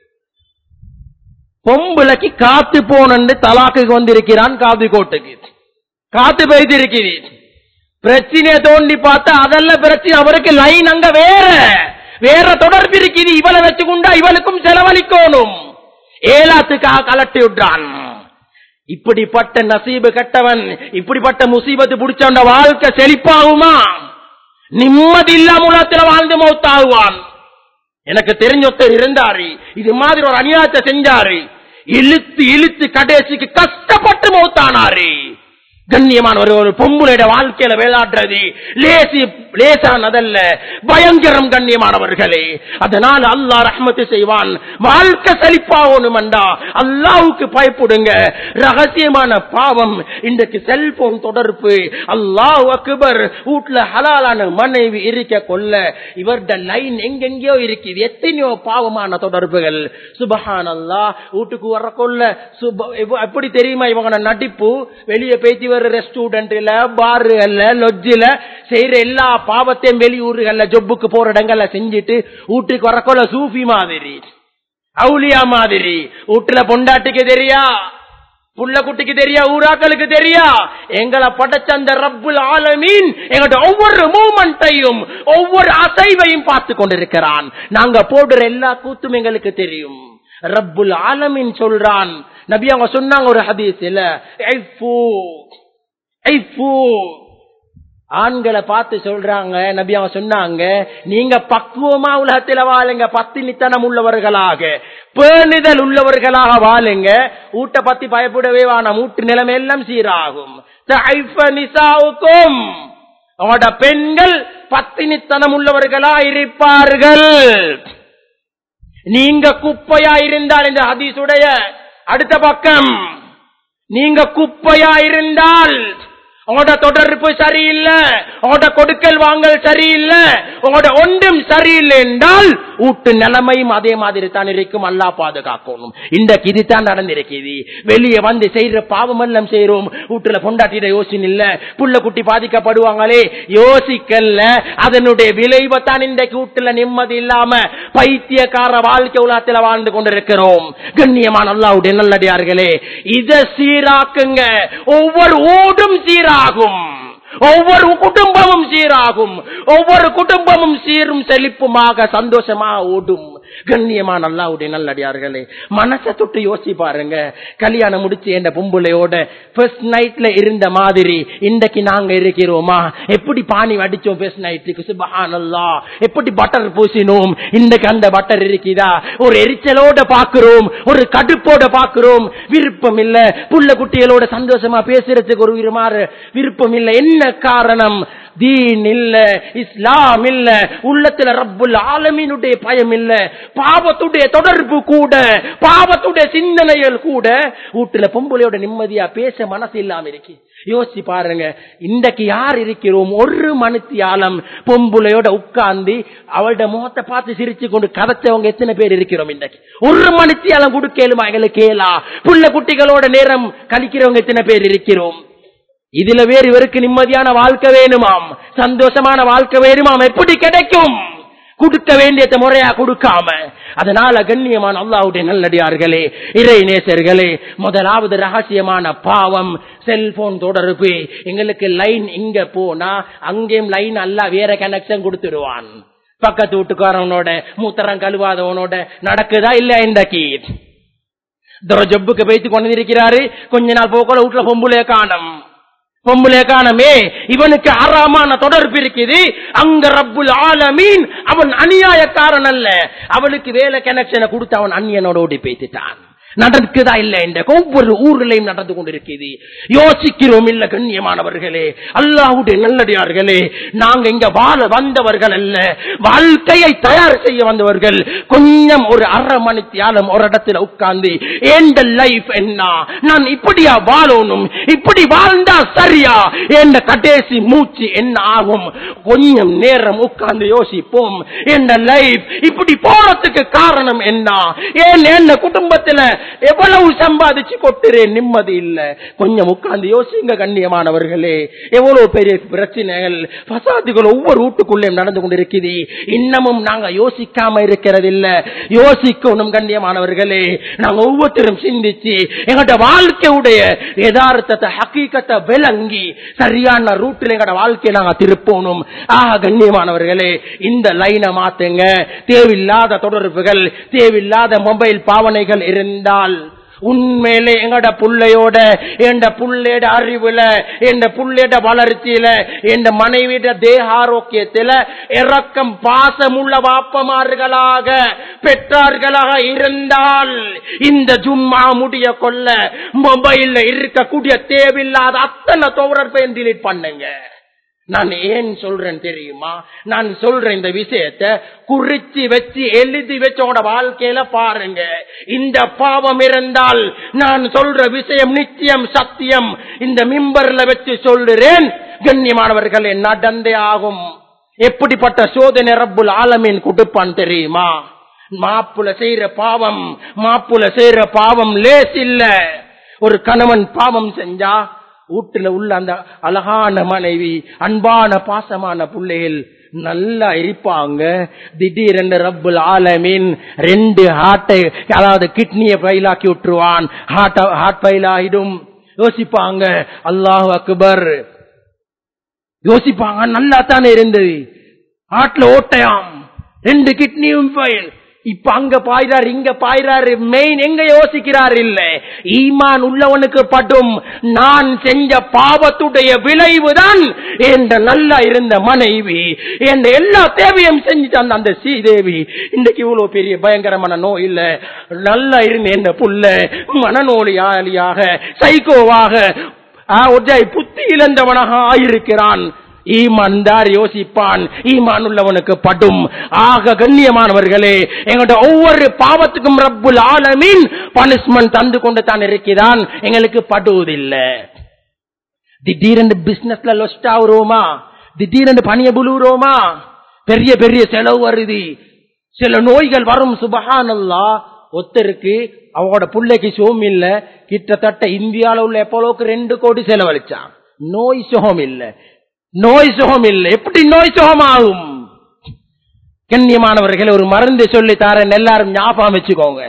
பொம்பளைக்கு காத்து போனன்னு தலாக்குக்கு வந்திருக்கிறான் காதிகோட்டுக்கு காத்து போயிட்டு இருக்குது பிரச்சனையை தோண்டி பார்த்தா அதெல்லாம் பிரச்சனை அவருக்கு லைன் அங்க வேற வேற தொடர்பு இருக்குது இவளை வச்சுக்கொண்டா இவளுக்கும் செலவழிக்கணும் ஏலாத்துக்காக கலட்டி விட்டான் இப்படிப்பட்ட நசீபு கட்டவன் இப்படிப்பட்ட முசீபத்து பிடிச்சவன் வாழ்க்கை செழிப்பாகுமா நிம்மதி இல்லாம உலகத்துல வாழ்ந்து மௌத்தாகுவான் எனக்கு தெரிஞ்ச ஒருத்தர் இருந்தாரு இது மாதிரி ஒரு அநியாயத்தை செஞ்சாரு இழுத்து இழுத்து கடைசிக்கு கஷ்டப்பட்டு மௌத்தானாரு கண்ணியமான ஒரு ஒரு பொம்புளையோட வாழ்க்கையில விளையாடுறது லேசி லேசானதல்ல பயங்கரம் கண்ணியமானவர்களே அதனால் அல்லாஹ் ரஹ்மத்து செய்வான் வாழ்க்கை செழிப்பாகணும்டா அல்லாவுக்கு பயப்படுங்க ரகசியமான பாவம் இன்றைக்கு செல்போன் தொடர்பு அல்லாஹ் அக்பர் வீட்டுல ஹலாலான மனைவி இருக்க கொள்ள இவர்ட லைன் எங்கெங்கயோ இருக்குது எத்தனையோ பாவமான தொடர்புகள் சுபஹான் அல்லா வீட்டுக்கு வர கொள்ள சுப இவ- எப்படி தெரியுமா இவங்க நடிப்பு வெளியே பேசி வர்ற ரெஸ்டூடெண்ட்ல பாருகள்ல லொஜ்ஜில செய்யற எல்லா பாவத்தையும் வெளியூர்கள்ல ஜொப்புக்கு போற இடங்கள்ல செஞ்சுட்டு வீட்டுக்கு வரக்கொள்ள சூஃபி மாதிரி அவுலியா மாதிரி வீட்டுல பொண்டாட்டிக்கு தெரியா புள்ள குட்டிக்கு தெரியா ஊராக்களுக்கு தெரியா எங்களை படைச்ச அந்த ரப்புல் ஆலமீன் எங்களோட ஒவ்வொரு மூமெண்ட்டையும் ஒவ்வொரு அசைவையும் பார்த்து கொண்டிருக்கிறான் நாங்க போடுற எல்லா கூத்தும் எங்களுக்கு தெரியும் ரப்புல் ஆலமீன் சொல்றான் நபி அவங்க சொன்னாங்க ஒரு ஹதீஸ்ல ஐஃபு ஐஃபு ஆண்களை பார்த்து சொல்றாங்க நபி அவங்க சொன்னாங்க நீங்க பக்குவமா உலகத்துல வாழுங்க பத்தினித்தனம் உள்ளவர்களாக பேணுதல் உள்ளவர்களாக வாழுங்க ஊட்ட பத்தி பயப்படவே வேணாம் ஊட்டு நிலைமை எல்லாம் சீராகும் தஐஃப நிசாவுக்கும் அவட பெண்கள் பத்தினித்தனம் உள்ளவர்களா இருப்பார்கள் நீங்க குப்பையா இருந்தால் இந்த ஹதீஸுடைய அடுத்த பக்கம் நீங்க குப்பையா இருந்தால் உங்களோட தொடர்பு சரியில்லை உங்களோட கொடுக்கல் வாங்கல் சரியில்லை உங்களோட ஒன்றும் சரியில்லை என்றால் வீட்டு நிலைமையும் அதே மாதிரி தான் இருக்கும் அல்லா பாதுகாக்கணும் இந்த இதுதான் நடந்திருக்குது வெளியே வந்து செய்யற பாவம் எல்லாம் செய்யறோம் வீட்டுல பொண்டாட்டிட யோசனை இல்ல புள்ள குட்டி பாதிக்கப்படுவாங்களே யோசிக்கல அதனுடைய விளைவை தான் இன்றைக்கு வீட்டுல நிம்மதி இல்லாம பைத்தியக்கார வாழ்க்கை உலகத்துல வாழ்ந்து கொண்டிருக்கிறோம் கண்ணியமான அல்லாவுடைய நல்லடியார்களே இத சீராக்குங்க ஒவ்வொரு ஊடும் சீராகும் ஒவ்வொரு குடும்பமும் சீராகும் ஒவ்வொரு குடும்பமும் சீரும் செழிப்புமாக சந்தோஷமாக ஓடும் கண்ணியமான அல்லாவுடைய நல்லடியார்களே மனசை தொட்டு யோசி பாருங்க கல்யாணம் முடிச்சு என்ற பொம்புளையோட ஃபர்ஸ்ட் நைட்ல இருந்த மாதிரி இன்றைக்கு நாங்க இருக்கிறோமா எப்படி பானி அடிச்சோம் ஃபர்ஸ்ட் நைட்டுக்கு சுபஹானல்லா எப்படி பட்டர் பூசினோம் இன்றைக்கு அந்த பட்டர் இருக்குதா ஒரு எரிச்சலோட பாக்குறோம் ஒரு கடுப்போட பாக்குறோம் விருப்பம் இல்ல புள்ள குட்டிகளோட சந்தோஷமா பேசுறதுக்கு ஒரு விருமாறு விருப்பம் இல்ல என்ன காரணம் தீன் இல்ல இஸ்லாம் இல்ல உள்ளத்துல ரப்புல் ஆலமீனுடைய பயம் இல்ல பாவத்துடைய தொடர்பு கூட பாவத்துடைய சிந்தனைகள் கூட வீட்டுல பொம்பளையோட நிம்மதியா பேச மனசு இல்லாம இருக்கு யோசிச்சு பாருங்க இன்றைக்கு யார் இருக்கிறோம் ஒரு மனுத்தியாலம் பொம்புளையோட உட்கார்ந்து அவளோட முகத்தை பார்த்து சிரிச்சு கொண்டு கதைச்சவங்க எத்தனை பேர் இருக்கிறோம் இன்றைக்கு ஒரு மனுத்தியாலம் கொடுக்கலுமா எங்களுக்கு கேளா புள்ள குட்டிகளோட நேரம் கழிக்கிறவங்க எத்தனை பேர் இருக்கிறோம் இதுல வேறு இவருக்கு நிம்மதியான வாழ்க்கை வேணுமாம் சந்தோஷமான வாழ்க்கை வேணுமாம் எப்படி கிடைக்கும் கொடுக்க வேண்டியத முறையா கொடுக்காம அதனால கண்ணியமான அல்லாவுடைய நல்லடியார்களே இறை நேசர்களே முதலாவது ரகசியமான பாவம் செல்போன் தொடர்பு எங்களுக்கு லைன் இங்க போனா அங்கேயும் லைன் அல்ல வேற கனெக்ஷன் கொடுத்துருவான் பக்கத்து வீட்டுக்காரவனோட மூத்தரம் கழுவாதவனோட நடக்குதா இல்ல இன்றைக்கு ஜப்புக்கு வைத்து கொண்டு இருக்கிறாரு கொஞ்ச நாள் போக்கோல வீட்டுல பொம்புலே காணும் பொம்புலே காணமே இவனுக்கு ஆறாமான தொடர்பு இருக்குது அங்க ரப்புல் ஆலமீன் அவன் அநியாயக்காரன் அல்ல அவனுக்கு வேலை கனெக்ஷனை கொடுத்து அவன் அந்நியனோட ஓடி பேசிட்டான் நடக்குதா இல்ல இந்த ஒவ்வொரு ஊர்லயும் நடந்து கொண்டிருக்கிறது யோசிக்கிறோம் இல்ல கண்ணியமானவர்களே அல்லாஹுடைய நல்லடியார்களே நாங்க இங்க வாழ வந்தவர்கள் அல்ல வாழ்க்கையை தயார் செய்ய வந்தவர்கள் கொஞ்சம் ஒரு அரை மணி தியாலம் ஒரு இடத்துல உட்கார்ந்து எந்த லைஃப் என்ன நான் இப்படியா வாழணும் இப்படி வாழ்ந்தா சரியா என்ற கடைசி மூச்சு என்ன ஆகும் கொஞ்சம் நேரம் உட்கார்ந்து யோசிப்போம் என்ற லைஃப் இப்படி போறதுக்கு காரணம் என்ன ஏன் என்ன குடும்பத்துல எவ்வளவு சம்பாதிச்சு கொட்டுறேன் நிம்மதி இல்ல கொஞ்சம் உட்கார்ந்து யோசிங்க கண்ணியமானவர்களே எவ்வளவு பெரிய பிரச்சனைகள் பசாதுகள் ஒவ்வொரு வீட்டுக்குள்ளேயும் நடந்து கொண்டிருக்குது இன்னமும் நாங்க யோசிக்காம இருக்கிறது இல்ல யோசிக்கணும் கண்ணியமானவர்களே நாங்க ஒவ்வொருத்தரும் சிந்திச்சு எங்கட வாழ்க்கையுடைய யதார்த்தத்தை ஹக்கீக்கத்தை விளங்கி சரியான ரூட்டில் எங்கட வாழ்க்கையை நாங்க திருப்பணும் ஆக கண்ணியமானவர்களே இந்த லைனை மாத்துங்க தேவையில்லாத தொடர்புகள் தேவையில்லாத மொபைல் பாவனைகள் இருந்தால் உண்மையிலே எங்கட புள்ளையோட எந்த புள்ளையோட அறிவுல எந்த புள்ளையோட வளர்ச்சியில எந்த மனைவியோட தேகாரோக்கியத்தில இறக்கம் பாசமுள்ள வாப்பமார்களாக பெற்றார்களாக இருந்தால் இந்த ஜும்மா முடிய கொள்ள மொபைல்ல இருக்கக்கூடிய தேவையில்லாத அத்தனை தொடர்பை டிலீட் பண்ணுங்க நான் ஏன் சொல்றேன் தெரியுமா நான் சொல்றேன் இந்த விஷயத்தை குறிச்சு வச்சு எழுதி வச்சோட வாழ்க்கையில பாருங்க இந்த பாவம் இருந்தால் நான் சொல்ற விஷயம் நிச்சயம் சத்தியம் இந்த மிம்பர்ல வச்சு சொல்லுறேன் கண்ணியமானவர்களே நடந்தே ஆகும் எப்படிப்பட்ட சோதனை ரப்புல் ஆலமீன் கொடுப்பான் தெரியுமா மாப்புல செய்யற பாவம் மாப்புல செய்யற பாவம் லேஸ் இல்ல ஒரு கணவன் பாவம் செஞ்சா வீட்டுல உள்ள அந்த அழகான மனைவி அன்பான பாசமான பிள்ளைகள் நல்லா இருப்பாங்க திடீரென்று ரப்புல் ஆலமீன் ரெண்டு ஹார்ட்டை அதாவது கிட்னியை பயிலாக்கி விட்டுருவான் ஹார்ட் ஹார்ட் பயில் ஆகிடும் யோசிப்பாங்க அல்லாஹ் அக்பர் யோசிப்பாங்க நல்லா தானே இருந்தது ஹார்ட்ல ஓட்டையாம் ரெண்டு கிட்னியும் பயில் இப்ப அங்க பாய்றாரு இங்க பாய்றாரு மெயின் எங்க யோசிக்கிறார் இல்ல ஈமான் உள்ளவனுக்கு படும் நான் செஞ்ச பாவத்துடைய விளைவுதான் என்ற நல்லா இருந்த மனைவி என்ற எல்லா தேவையும் செஞ்சு தந்த அந்த ஸ்ரீதேவி இன்றைக்கு இவ்வளவு பெரிய பயங்கரமான நோய் இல்ல நல்லா இருந்த என்ன புள்ள மனநோயாளியாக சைக்கோவாக புத்தி இழந்தவனாக ஆயிருக்கிறான் ஈமான்தார் யோசிப்பான் ஈமான் உள்ளவனுக்கு படும் ஆக கண்ணியமானவர்களே எங்களுடைய ஒவ்வொரு பாவத்துக்கும் ரப்புல் ஆலமீன் பனிஷ்மெண்ட் தந்து கொண்டு தான் இருக்கிறான் எங்களுக்கு படுவதில்லை திடீரென்று பிசினஸ்ல லொஸ்ட் ஆகுறோமா திடீரென்று பணிய புழுவுறோமா பெரிய பெரிய செலவு வருது சில நோய்கள் வரும் சுபஹானல்லா ஒருத்தருக்கு அவங்களோட பிள்ளைக்கு சோம் இல்ல கிட்டத்தட்ட இந்தியாவில் உள்ள எப்போலோக்கு ரெண்டு கோடி செலவழிச்சான் நோய் சுகம் இல்லை நோய் சுகம் இல்லை எப்படி நோய் சுகம் ஆகும் கண்ணியமானவர்கள் ஒரு மருந்து சொல்லி தாரேன் எல்லாரும் ஞாபகம் வச்சுக்கோங்க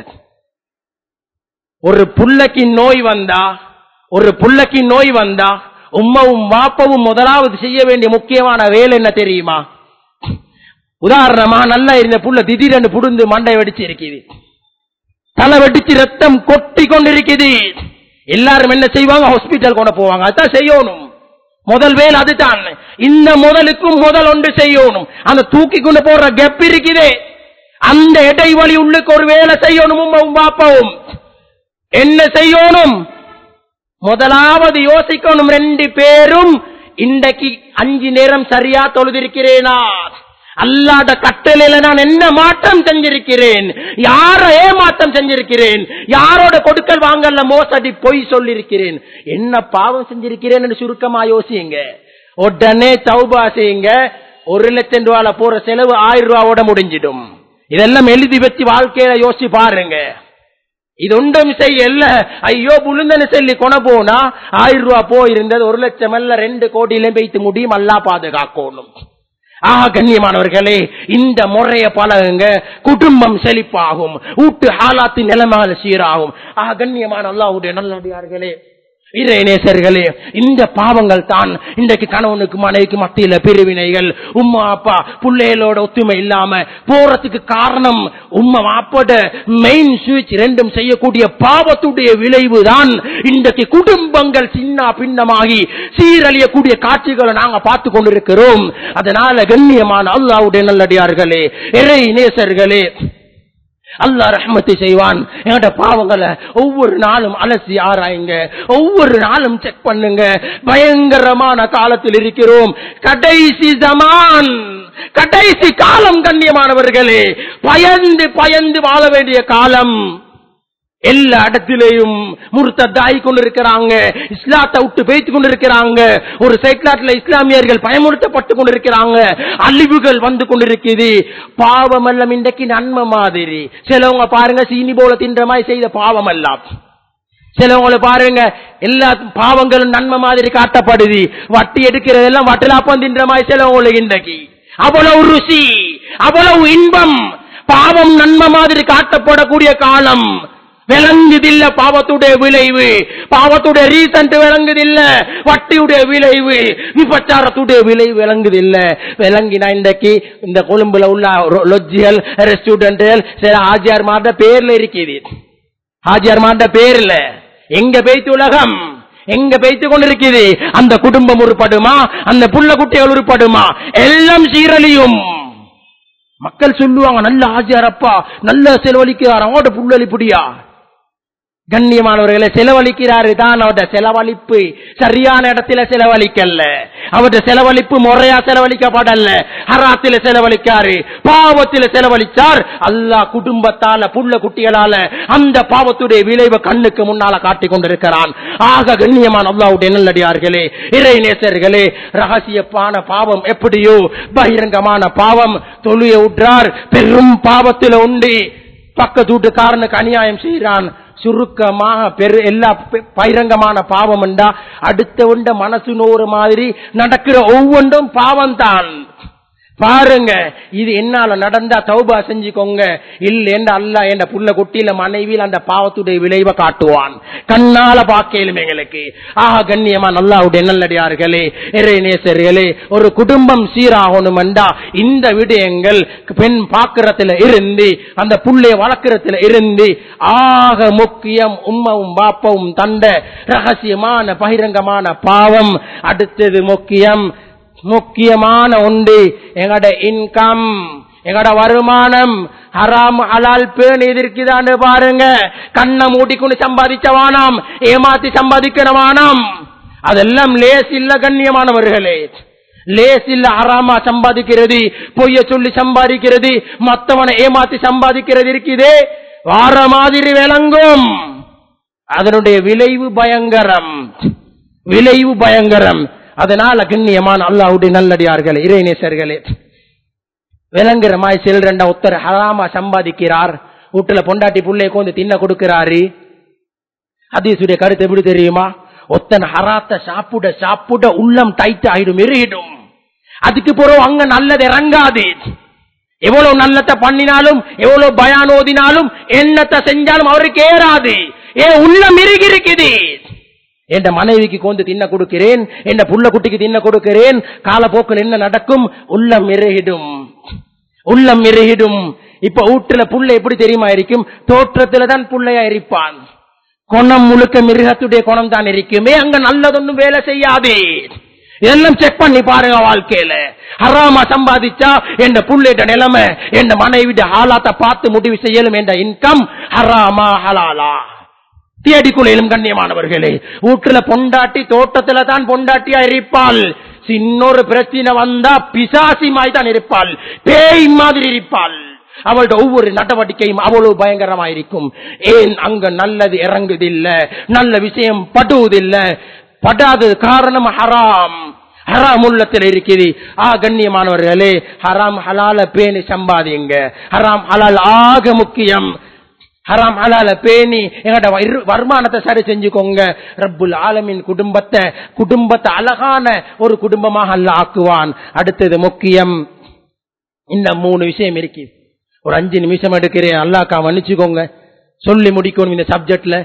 ஒரு புள்ளைக்கு நோய் வந்தா ஒரு புள்ளைக்கு நோய் வந்தா உம்மாவும் வாப்பவும் முதலாவது செய்ய வேண்டிய முக்கியமான வேலை என்ன தெரியுமா உதாரணமா நல்லா இருந்த புள்ள திடீரென்று புடுந்து மண்டை வெடிச்சு இருக்குது தலை வெடிச்சு ரத்தம் கொட்டி கொண்டிருக்குது எல்லாரும் என்ன செய்வாங்க ஹாஸ்பிட்டல் கொண்டு போவாங்க அதான் செய்யணும் முதல் வேலை அதுதான் இந்த முதலுக்கும் முதல் ஒன்று செய்யணும் அந்த தூக்கி கொண்டு போற கெப் இருக்குதே அந்த இடைவெளி உள்ளுக்கு ஒரு வேலை செய்யணும் உம்மாவும் பாப்பாவும் என்ன செய்யணும் முதலாவது யோசிக்கணும் ரெண்டு பேரும் இன்றைக்கு அஞ்சு நேரம் சரியா தொழுதிருக்கிறேனா அல்லாத கட்டளையில நான் என்ன மாற்றம் செஞ்சிருக்கிறேன் யார ஏமாற்றம் செஞ்சிருக்கிறேன் யாரோட கொடுக்கல் வாங்கல மோசடி பொய் சொல்லிருக்கிறேன் என்ன பாவம் செஞ்சிருக்கிறேன் சுருக்கமா யோசியுங்க உடனே தௌபா செய்யுங்க ஒரு லட்சம் ரூபால போற செலவு ஆயிரம் ரூபாவோட முடிஞ்சிடும் இதெல்லாம் எழுதி வச்சு வாழ்க்கையில யோசிச்சு பாருங்க இது ஒன்றும் செய்யல ஐயோ புழுந்தன சொல்லி கொண போனா ஆயிரம் ரூபாய் போயிருந்தது ஒரு லட்சம் அல்ல ரெண்டு கோடியிலும் வைத்து முடியும் அல்லா பாதுகாக்கணும் ஆக கண்ணியமானவர்களே இந்த முறைய பழகுங்க குடும்பம் செழிப்பாகும் ஊட்டு ஹாலாத்து நிலைமைகள் சீராகும் ஆக கண்ணியமான அல்லாவுடைய நல்லடியார்களே இறைநேசர்களே இந்த பாவங்கள் தான் இன்றைக்கு கணவனுக்கு மனைவிக்கு மத்தியில பிரிவினைகள் உம்மா அப்பா பிள்ளைகளோட ஒத்துமை இல்லாம போறதுக்கு காரணம் உம்மா அப்பாட மெயின் சுவிட்ச் ரெண்டும் செய்யக்கூடிய பாவத்துடைய விளைவு தான் இன்றைக்கு குடும்பங்கள் சின்ன பின்னமாகி சீரழியக்கூடிய காட்சிகளை நாங்க பார்த்து கொண்டிருக்கிறோம் அதனால கண்ணியமான அல்லாவுடைய நல்லடியார்களே இறை நேசர்களே அல்லா ரஹ்மத்தை செய்வான் என்கிட்ட பாவங்களை ஒவ்வொரு நாளும் அலசி ஆராயுங்க ஒவ்வொரு நாளும் செக் பண்ணுங்க பயங்கரமான காலத்தில் இருக்கிறோம் கடைசி ஜமான் கடைசி காலம் கண்ணியமானவர்களே பயந்து பயந்து வாழ வேண்டிய காலம் எல்லா இடத்திலேயும் முருத்தாய் கொண்டிருக்கிறாங்க இஸ்லாத்தை விட்டு பேய்த்து கொண்டிருக்கிறாங்க ஒரு சைக்கிளாட்ல இஸ்லாமியர்கள் பயமுறுத்தப்பட்டு கொண்டிருக்கிறாங்க அழிவுகள் வந்து கொண்டிருக்குது பாவம் எல்லாம் இன்றைக்கு நன்மை மாதிரி சிலவங்க பாருங்க சீனி போல தின்ற மாதிரி செய்த பாவம் எல்லாம் சிலவங்களை பாருங்க எல்லா பாவங்களும் நன்மை மாதிரி காட்டப்படுது வட்டி எடுக்கிறதெல்லாம் வட்டலாப்பம் தின்ற மாதிரி சிலவங்களுக்கு இன்றைக்கு அவ்வளவு ருசி அவ்வளவு இன்பம் பாவம் நன்மை மாதிரி காட்டப்படக்கூடிய காலம் விளங்குதில்ல பாவத்துடைய விளைவு பாவத்துடைய ரீசன்ட் விளங்குதில்ல வட்டியுடைய விளைவு விபச்சாரத்துடைய விளைவு விளங்குதில்ல விளங்கினா இன்றைக்கு இந்த கொழும்புல உள்ள லொஜ்ஜிகள் ரெஸ்டூடெண்ட்கள் சில ஆஜியார் மாட்ட பேர்ல இருக்குது ஆஜியார் மாட்ட பேர்ல எங்க பேய்த்து உலகம் எங்க பேய்த்து கொண்டிருக்குது அந்த குடும்பம் உருப்படுமா அந்த புள்ள குட்டிகள் உருப்படுமா எல்லாம் சீரழியும் மக்கள் சொல்லுவாங்க நல்ல ஆஜியாரப்பா நல்ல செலவழிக்கிறார் அவட புள்ளளிப்புடியா கண்ணியமானவர்களை செலவழிக்கிறாரு தான் அவருடைய செலவழிப்பு சரியான இடத்துல செலவழிக்கல அவருடைய செலவழிப்பு முறையா செலவழிக்கப்படல ஹராத்தில செலவழிக்காரு பாவத்தில செலவழிச்சார் அல்லாஹ் குடும்பத்தால புள்ள குட்டிகளால அந்த பாவத்துடைய விளைவை கண்ணுக்கு முன்னால காட்டிக் கொண்டிருக்கிறான் ஆக கண்ணியமான அல்லாவுடைய நல்லடியார்களே இறை நேசர்களே ரகசியப்பான பாவம் எப்படியோ பகிரங்கமான பாவம் தொழுய விட்டார் பெரும் பாவத்தில உண்டு பக்கத்து வீட்டுக்காரனுக்கு அநியாயம் செய்கிறான் சுருக்கமாக பெரு எல்லா பகிரங்கமான பாவம் என்றா அடுத்த உண்ட மனசு நோறு மாதிரி நடக்கிற ஒவ்வொன்றும் பாவம் தான் பாருங்க இது என்னால நடந்தா தௌபா செஞ்சுக்கோங்க இல்ல என்ற அல்ல என்ற புள்ள குட்டியில மனைவியில் அந்த பாவத்துடைய விளைவை காட்டுவான் கண்ணால பாக்கையிலும் எங்களுக்கு ஆக கண்ணியமா நல்லாவுடைய நல்லடியார்களே இறை நேசர்களே ஒரு குடும்பம் சீராகணும் என்றா இந்த விடயங்கள் பெண் பாக்குறதுல இருந்து அந்த புள்ளைய வளர்க்கறதுல இருந்து ஆக முக்கியம் உம்மவும் பாப்பவும் தண்ட ரகசியமான பகிரங்கமான பாவம் அடுத்தது முக்கியம் முக்கியமான ஒன்று எங்கட இன்கம் எங்கட வருமானம் ஹராம் ஹலால் பேணி இருக்குதான்னு பாருங்க கண்ணை மூடிக்கொண்டு சம்பாதிச்சவானாம் ஏமாத்தி சம்பாதிக்கிறவானாம் அதெல்லாம் லேஸ் இல்ல கண்ணியமானவர்களே லேஸ் இல்ல ஹராமா சம்பாதிக்கிறது பொய்ய சொல்லி சம்பாதிக்கிறது மத்தவனை ஏமாத்தி சம்பாதிக்கிறது இருக்குதே வார மாதிரி விளங்கும் அதனுடைய விளைவு பயங்கரம் விளைவு பயங்கரம் அதனால கண்ணியமான அல்லாவுடைய நல்லடியார்கள் இறைநேசர்களே விளங்குற மாதிரி சில்றண்ட ஒருத்தர் ஹராமா சம்பாதிக்கிறார் வீட்டுல பொண்டாட்டி புள்ளைய கொண்டு தின்ன கொடுக்கிறாரு அதீசுடைய கருத்து எப்படி தெரியுமா ஒத்தன் ஹராத்த சாப்பிட சாப்பிட உள்ளம் டைட் ஆயிடும் எரியிடும் அதுக்கு பிறகு அங்க நல்லது இறங்காது எவ்வளவு நல்லத்தை பண்ணினாலும் எவ்வளவு பயான் ஓதினாலும் என்னத்தை செஞ்சாலும் அவருக்கு ஏறாது ஏன் உள்ளம் இறுகி இருக்குது என் மனைவிக்கு கொண்டு தின்ன கொடுக்கிறேன் என் புள்ள குட்டிக்கு தின்ன கொடுக்கிறேன் காலப்போக்கில் என்ன நடக்கும் உள்ளம் இறகிடும் உள்ளம் இறகிடும் இப்ப வீட்டுல புள்ள எப்படி தெரியுமா இருக்கும் தோற்றத்துல தான் புள்ளையா இருப்பான் குணம் முழுக்க மிருகத்துடைய குணம் தான் இருக்குமே அங்க நல்லதொன்னும் வேலை செய்யாதே இதெல்லாம் செக் பண்ணி பாருங்க வாழ்க்கையில ஹராமா சம்பாதிச்சா என் புள்ளைட நிலைமை என் மனைவிட ஹாலாத்த பார்த்து முடிவு செய்யலும் என்ற இன்கம் ஹராமா ஹலாலா தேடிக்குள்ளும் கண்ணியமானவர்களே வீட்டுல பொண்டாட்டி தோட்டத்துல தான் பொண்டாட்டியா இருப்பாள் சின்னொரு பிரச்சனை வந்தா பிசாசிமாய் தான் இருப்பாள் பேய் மாதிரி இருப்பாள் அவளோட ஒவ்வொரு நடவடிக்கையும் அவ்வளவு பயங்கரமா இருக்கும் ஏன் அங்க நல்லது இறங்குதில்ல நல்ல விஷயம் படுவதில்ல படாதது காரணம் ஹராம் ஹராம் உள்ளத்தில் இருக்குது ஆ கண்ணியமானவர்களே ஹராம் ஹலால பேணி சம்பாதிங்க ஹராம் ஹலால் ஆக முக்கியம் ஹராம் ஹலால பேணி எங்கட வரு- வருமானத்தை சரி செஞ்சுக்கோங்க ரப்புல் ஆலமின் குடும்பத்தை குடும்பத்தை அழகான ஒரு குடும்பமாக அல்லாஹ் ஆக்குவான் அடுத்தது முக்கியம் இந்த மூணு விஷயம் இருக்கு ஒரு அஞ்சு நிமிஷம் எடுக்கிறேன் அல்லாக்கா மன்னிச்சுக்கோங்க சொல்லி முடிக்கணும் இந்த சப்ஜெக்ட்ல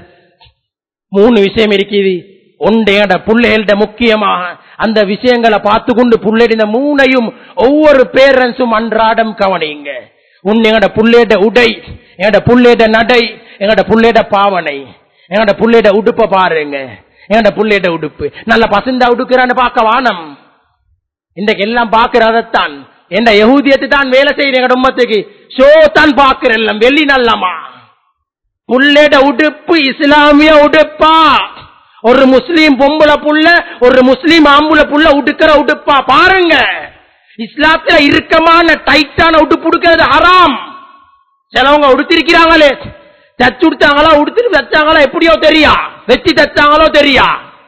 மூணு விஷயம் இருக்குது ஒன்றேட புள்ளைகள்ட முக்கியமாக அந்த விஷயங்களை பார்த்து கொண்டு புள்ளைட இந்த மூணையும் ஒவ்வொரு பேரண்ட்ஸும் அன்றாடம் கவனிங்க உன் எங்கட புள்ளைட உடை எங்கட புள்ளைட நடை எங்கட புள்ளைட பாவனை எங்கட புள்ளைட உடுப்ப பாருங்க எங்கட புள்ளைட உடுப்பு நல்ல பசந்தா உடுக்கிறான்னு பார்க்க வானம் இன்றைக்கு எல்லாம் பார்க்கிறதான் என்ற யகூதியத்தை தான் வேலை செய்யற எங்கட உம்மத்துக்கு ஷோ தான் பார்க்கிற எல்லாம் வெள்ளி நல்லமா புள்ளேட உடுப்பு இஸ்லாமிய உடுப்பா ஒரு முஸ்லீம் பொம்பளை புள்ள ஒரு முஸ்லீம் ஆம்புல புள்ள உடுக்கிற உடுப்பா பாருங்க இஸ்லாத்துல இறுக்கமான டைட்டான உடுப்பு உடுக்கிறது ஹராம் சிலவங்க உடுத்திருக்கிறாங்களே தச்சு உடுத்தாங்களா உடுத்துட்டு தச்சாங்களா எப்படியோ தெரியா வெட்டி தச்சாங்களோ தெரியா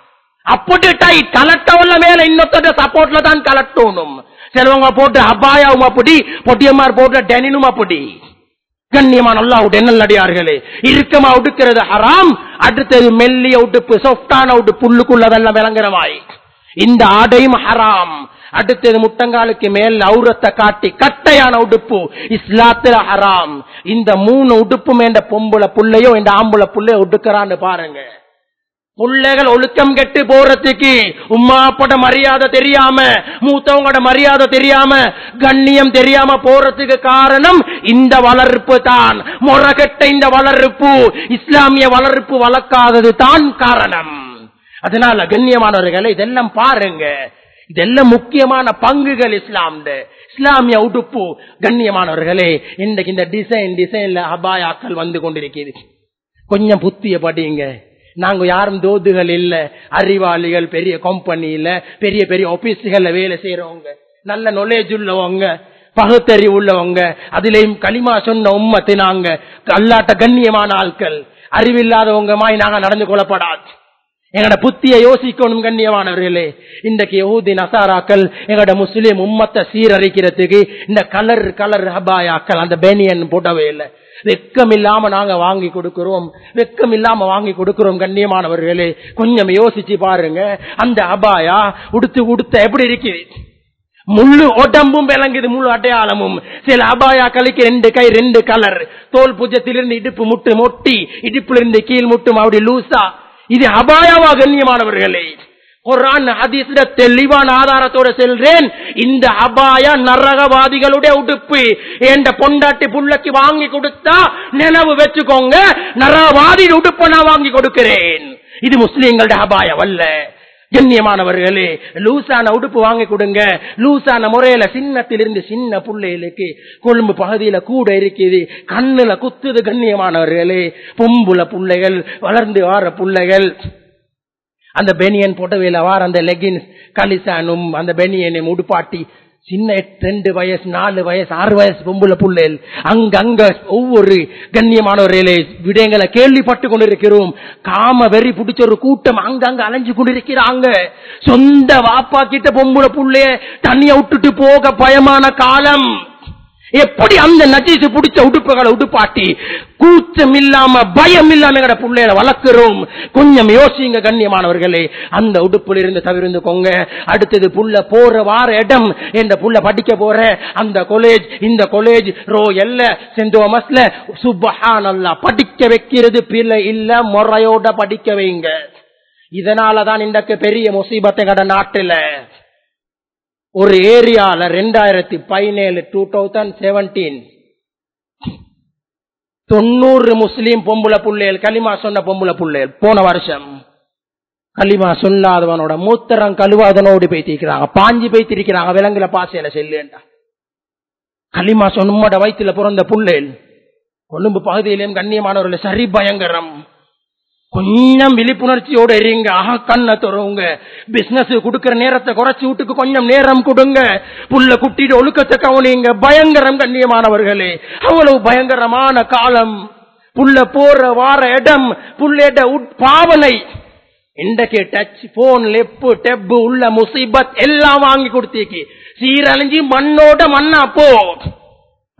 அப்படி டைட் கலட்டவல்ல மேல இன்னொருத்தர சப்போர்ட்ல தான் கலட்டணும் சிலவங்க போட்டு அபாயாவும் அப்படி பொட்டியம்மார் போட்டு டெனினும் அப்படி கண்ணியமான அல்லாஹ் நல்லடியார்களே இறுக்கமா உடுக்கிறது ஹராம் அடுத்தது மெல்லிய உடுப்பு சாஃப்டான உடுப்பு புல்லுக்குள்ளதெல்லாம் விளங்குறவாய் இந்த ஆடையும் ஹராம் அடுத்தது முட்டங்காலுக்கு மேல் அவுரத்தை காட்டி கட்டையான உடுப்பு இஸ்லாத்துல ஹராம் இந்த மூணு உடுப்பும் என்ற பொம்புல புள்ளையோ இந்த ஆம்புல புள்ளையோ உடுக்கிறான்னு பாருங்க புள்ளைகள் ஒழுக்கம் கெட்டு போறதுக்கு உம்மா அப்பட மரியாதை தெரியாம மூத்தவங்களோட மரியாதை தெரியாம கண்ணியம் தெரியாம போறதுக்கு காரணம் இந்த வளர்ப்பு தான் முறகட்ட இந்த வளர்ப்பு இஸ்லாமிய வளர்ப்பு வளர்க்காதது தான் காரணம் அதனால கண்ணியமானவர்களை இதெல்லாம் பாருங்க இதெல்லாம் முக்கியமான பங்குகள் இஸ்லாம்ல இஸ்லாமிய உடுப்பு கண்ணியமானவர்களே இன்றைக்கு இந்த டிசைன் டிசைன்ல அபாயாக்கள் வந்து கொண்டிருக்கிறது கொஞ்சம் புத்திய படிங்க நாங்க யாரும் தோதுகள் இல்ல அறிவாளிகள் பெரிய கம்பெனியில பெரிய பெரிய ஆபீஸ்கள்ல வேலை செய்யறவங்க நல்ல நாலேஜ் உள்ளவங்க பகுத்தறிவு உள்ளவங்க அதிலேயும் களிமா சொன்ன உம்மத்தை நாங்க அல்லாட்ட கண்ணியமான ஆட்கள் அறிவில்லாதவங்க மாய் நாங்க நடந்து கொள்ளப்படாது எங்கட புத்திய யோசிக்கணும் கண்ணியமானவர்களே இன்றைக்கு யஹூதி நசாராக்கள் எங்கட முஸ்லீம் உம்மத்தை சீரழிக்கிறதுக்கு இந்த கலர் கலர் ஹபாயாக்கள் அந்த பேனியன் போட்டவே இல்லை வெக்கம் இல்லாம நாங்க வாங்கி கொடுக்கிறோம் வெக்கம் இல்லாம வாங்கி கொடுக்கிறோம் கண்ணியமானவர்களே கொஞ்சம் யோசிச்சு பாருங்க அந்த அபாயா உடுத்து உடுத்த எப்படி இருக்குது முள்ளு உடம்பும் விளங்குது முழு அடையாளமும் சில அபாயாக்களுக்கு ரெண்டு கை ரெண்டு கலர் தோல் புஜத்திலிருந்து இடுப்பு முட்டு மொட்டி இடுப்பிலிருந்து கீழ் முட்டும் அப்படி லூசா இது அபாயவா கண்ணியமானவர்களே குரான் ஹதீஸ்ல தெளிவான ஆதாரத்தோட செல்றேன் இந்த அபாய நரகவாதிகளுடைய உடுப்பு என்ற பொண்டாட்டி புள்ளக்கு வாங்கி கொடுத்தா நினைவு வச்சுக்கோங்க நரகவாதி உடுப்பை நான் வாங்கி கொடுக்கிறேன் இது முஸ்லீம்களுடைய அபாயம் அல்ல கண்ணியமானவர்களே லூசான உடுப்பு வாங்கி கொடுங்க லூசான முறையில சின்னத்திலிருந்து சின்ன புள்ளைகளுக்கு கொழும்பு பகுதியில கூட இருக்குது கண்ணுல குத்துது கண்ணியமானவர்களே பொம்புல புள்ளைகள் வளர்ந்து வார புள்ளைகள் அந்த பெனியன் போட்டவையில வார அந்த லெகின்ஸ் கலிசானும் அந்த பெனியனை உடுப்பாட்டி சின்ன எட்டு, ரெண்டு வயசு நாலு வயசு ஆறு வயசு பொம்புல புள்ளைகள் அங்க அங்க ஒவ்வொரு கண்ணியமானவர்களே விடயங்களை கேள்விப்பட்டு கொண்டிருக்கிறோம் காம வெறி பிடிச்ச ஒரு கூட்டம் அங்க அங்க அலைஞ்சு கொண்டிருக்கிறாங்க சொந்த வாப்பா கிட்ட பொம்புல புள்ளைய தண்ணிய விட்டுட்டு போக பயமான காலம் எப்படி அந்த நஜீசு பிடிச்ச உடுப்புகளை உடுப்பாட்டி கூச்சம் இல்லாம பயம் இல்லாம எங்கட புள்ளைகளை வளர்க்கிறோம் கொஞ்சம் யோசிங்க கண்ணியமானவர்களே அந்த உடுப்புல இருந்து தவிர்த்துக்கோங்க அடுத்தது புள்ள போற வார இடம் என்ற புள்ள படிக்க போற அந்த காலேஜ் இந்த காலேஜ் ரோ எல்ல சென்ட் தோமஸ்ல சுபஹானல்லா படிக்க வைக்கிறது பிள்ளை இல்ல முறையோட படிக்க வைங்க இதனாலதான் இன்றைக்கு பெரிய முசீபத்தை கட நாட்டுல ஒரு ஏரியால ரெண்டாயிரத்தி பதினேழு டூ தௌசண்ட் செவன்டீன் தொண்ணூறு முஸ்லீம் பொம்புல புள்ளைகள் களிமா சொன்ன பொம்புல புள்ளைகள் போன வருஷம் களிமா சொல்லாதவனோட மூத்தரம் கழுவாதனோடு பேத்திருக்கிறாங்க பாஞ்சி பேத்திருக்கிறாங்க விலங்குல பாசையில செல்லுண்டா களிமா சொன்னோட வயிற்றுல பிறந்த புள்ளைகள் கொழும்பு பகுதியிலேயும் கண்ணியமானவர்கள் சரி பயங்கரம் கொஞ்சம் விழிப்புணர்ச்சியோட இருங்க ஆஹா கண்ணை துறவுங்க பிசினஸ் கொடுக்கிற நேரத்தை குறைச்சு வீட்டுக்கு கொஞ்சம் நேரம் கொடுங்க புள்ள குட்டிட்டு ஒழுக்கத்தை கவனிங்க பயங்கரம் கண்ணியமானவர்களே அவ்வளவு பயங்கரமான காலம் புள்ள போற வார இடம் புள்ளேட உட்- பாவனை இன்றைக்கு டச் போன் லெப்பு டெப்பு உள்ள முசீபத் எல்லாம் வாங்கி கொடுத்தீக்கு சீரழிஞ்சி மண்ணோட மண்ணா போ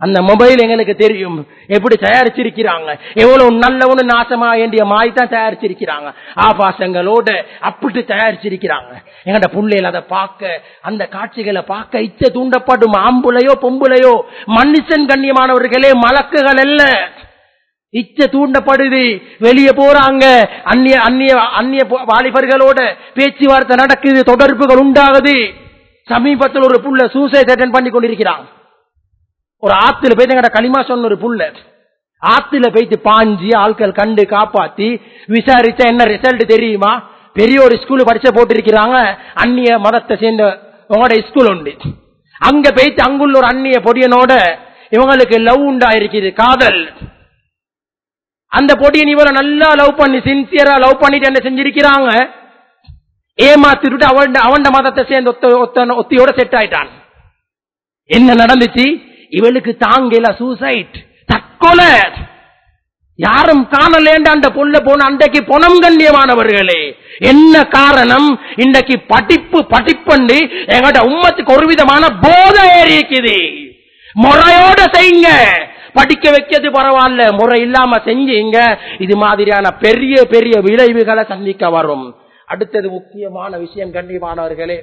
அந்த மொபைல் எங்களுக்கு தெரியும் எப்படி தயாரிச்சிருக்கிறாங்க எவ்வளவு நல்லவனு நாசமா வேண்டிய மாதிரி தான் தயாரிச்சிருக்கிறாங்க ஆபாசங்களோட அப்படி தயாரிச்சிருக்கிறாங்க எங்கட புள்ளையில அதை பார்க்க அந்த காட்சிகளை பார்க்க இச்ச தூண்டப்படும் ஆம்புலையோ பொம்புலையோ மனுஷன் கண்ணியமானவர்களே மலக்குகள் அல்ல இச்ச தூண்டப்படுது வெளியே போறாங்க அந்நிய அந்நிய அந்நிய போ- வாலிபர்களோட பேச்சுவார்த்தை நடக்குது தொடர்புகள் உண்டாகுது சமீபத்தில் ஒரு புள்ள சூசைட் அட்டன் பண்ணி கொண்டிருக்கிறான் ஒரு ஆத்துல போய் எங்கட களிமா சொன்ன ஒரு புள்ள ஆத்துல போயிட்டு பாஞ்சி ஆட்கள் கண்டு காப்பாத்தி விசாரிச்சா என்ன ரிசல்ட் தெரியுமா பெரிய ஒரு ஸ்கூல் படிச்ச போட்டிருக்கிறாங்க அந்நிய மதத்தை சேர்ந்த உங்களோட ஸ்கூல் உண்டு அங்க போயிட்டு அங்குள்ள ஒரு அந்நிய பொடியனோட இவங்களுக்கு லவ் உண்டாயிருக்குது காதல் அந்த பொடியன் இவரை நல்லா லவ் பண்ணி சின்சியரா லவ் பண்ணிட்டு என்ன செஞ்சிருக்கிறாங்க ஏமாத்திட்டு அவன் அவன் மதத்தை சேர்ந்த ஒத்த ஒத்த ஒத்தியோட செட் ஆயிட்டான் என்ன நடந்துச்சு இவளுக்கு தாங்கல சூசைட் தற்கொலை யாரும் காணலேண்ட அந்த பொல்ல போன அன்றைக்கு பொணம் கண்ணியமானவர்களே என்ன காரணம் இன்றைக்கு படிப்பு படிப்பண்டு எங்கட உம்மத்துக்கு ஒரு விதமான போதை ஏறி இருக்குது முறையோட செய்யுங்க படிக்க வைக்கிறது பரவாயில்ல முறை இல்லாம செஞ்சீங்க இது மாதிரியான பெரிய பெரிய விளைவுகளை சந்திக்க வரும் அடுத்தது முக்கியமான விஷயம் கண்ணியமானவர்களே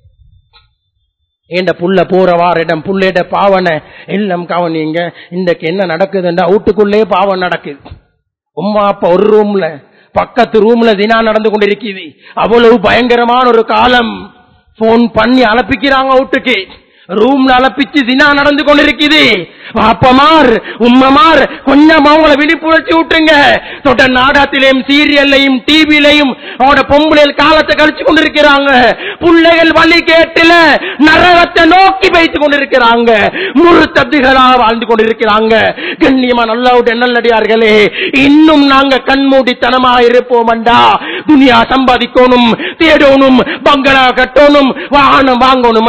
ஏண்ட புள்ள போறவார் இடம் புள்ளையிட பாவனை எல்லாம் கவனிங்க இன்றைக்கு என்ன நடக்குதுன்னா வீட்டுக்குள்ளே பாவம் நடக்குது உம்மா அப்பா ஒரு ரூம்ல பக்கத்து ரூம்ல தினா நடந்து கொண்டிருக்குது அவ்வளவு பயங்கரமான ஒரு காலம் போன் பண்ணி அலப்பிக்கிறாங்க வீட்டுக்கு ரூம்ல அலப்பிச்சு தினா நடந்து கொண்டிருக்குது பாப்பமார் உம்மமார் கொஞ்சம் அவங்கள விழிப்புணர்ச்சி விட்டுங்க தொட்ட நாடகத்திலையும் சீரியல்லையும் டிவிலையும் அவங்களோட பொம்பளைகள் காலத்தை கழிச்சு கொண்டிருக்கிறாங்க பிள்ளைகள் வழி கேட்டுல நரகத்தை நோக்கி வைத்துக் கொண்டிருக்கிறாங்க முழு தப்திகளாக வாழ்ந்து கொண்டிருக்கிறாங்க கண்ணியமா நல்லா நல்லடியார்களே இன்னும் நாங்க கண்மூடித்தனமாக இருப்போம்டா துனியா சம்பாதிக்கணும் தேடணும் பங்களா கட்டணும் வாகனம் வாங்கணும்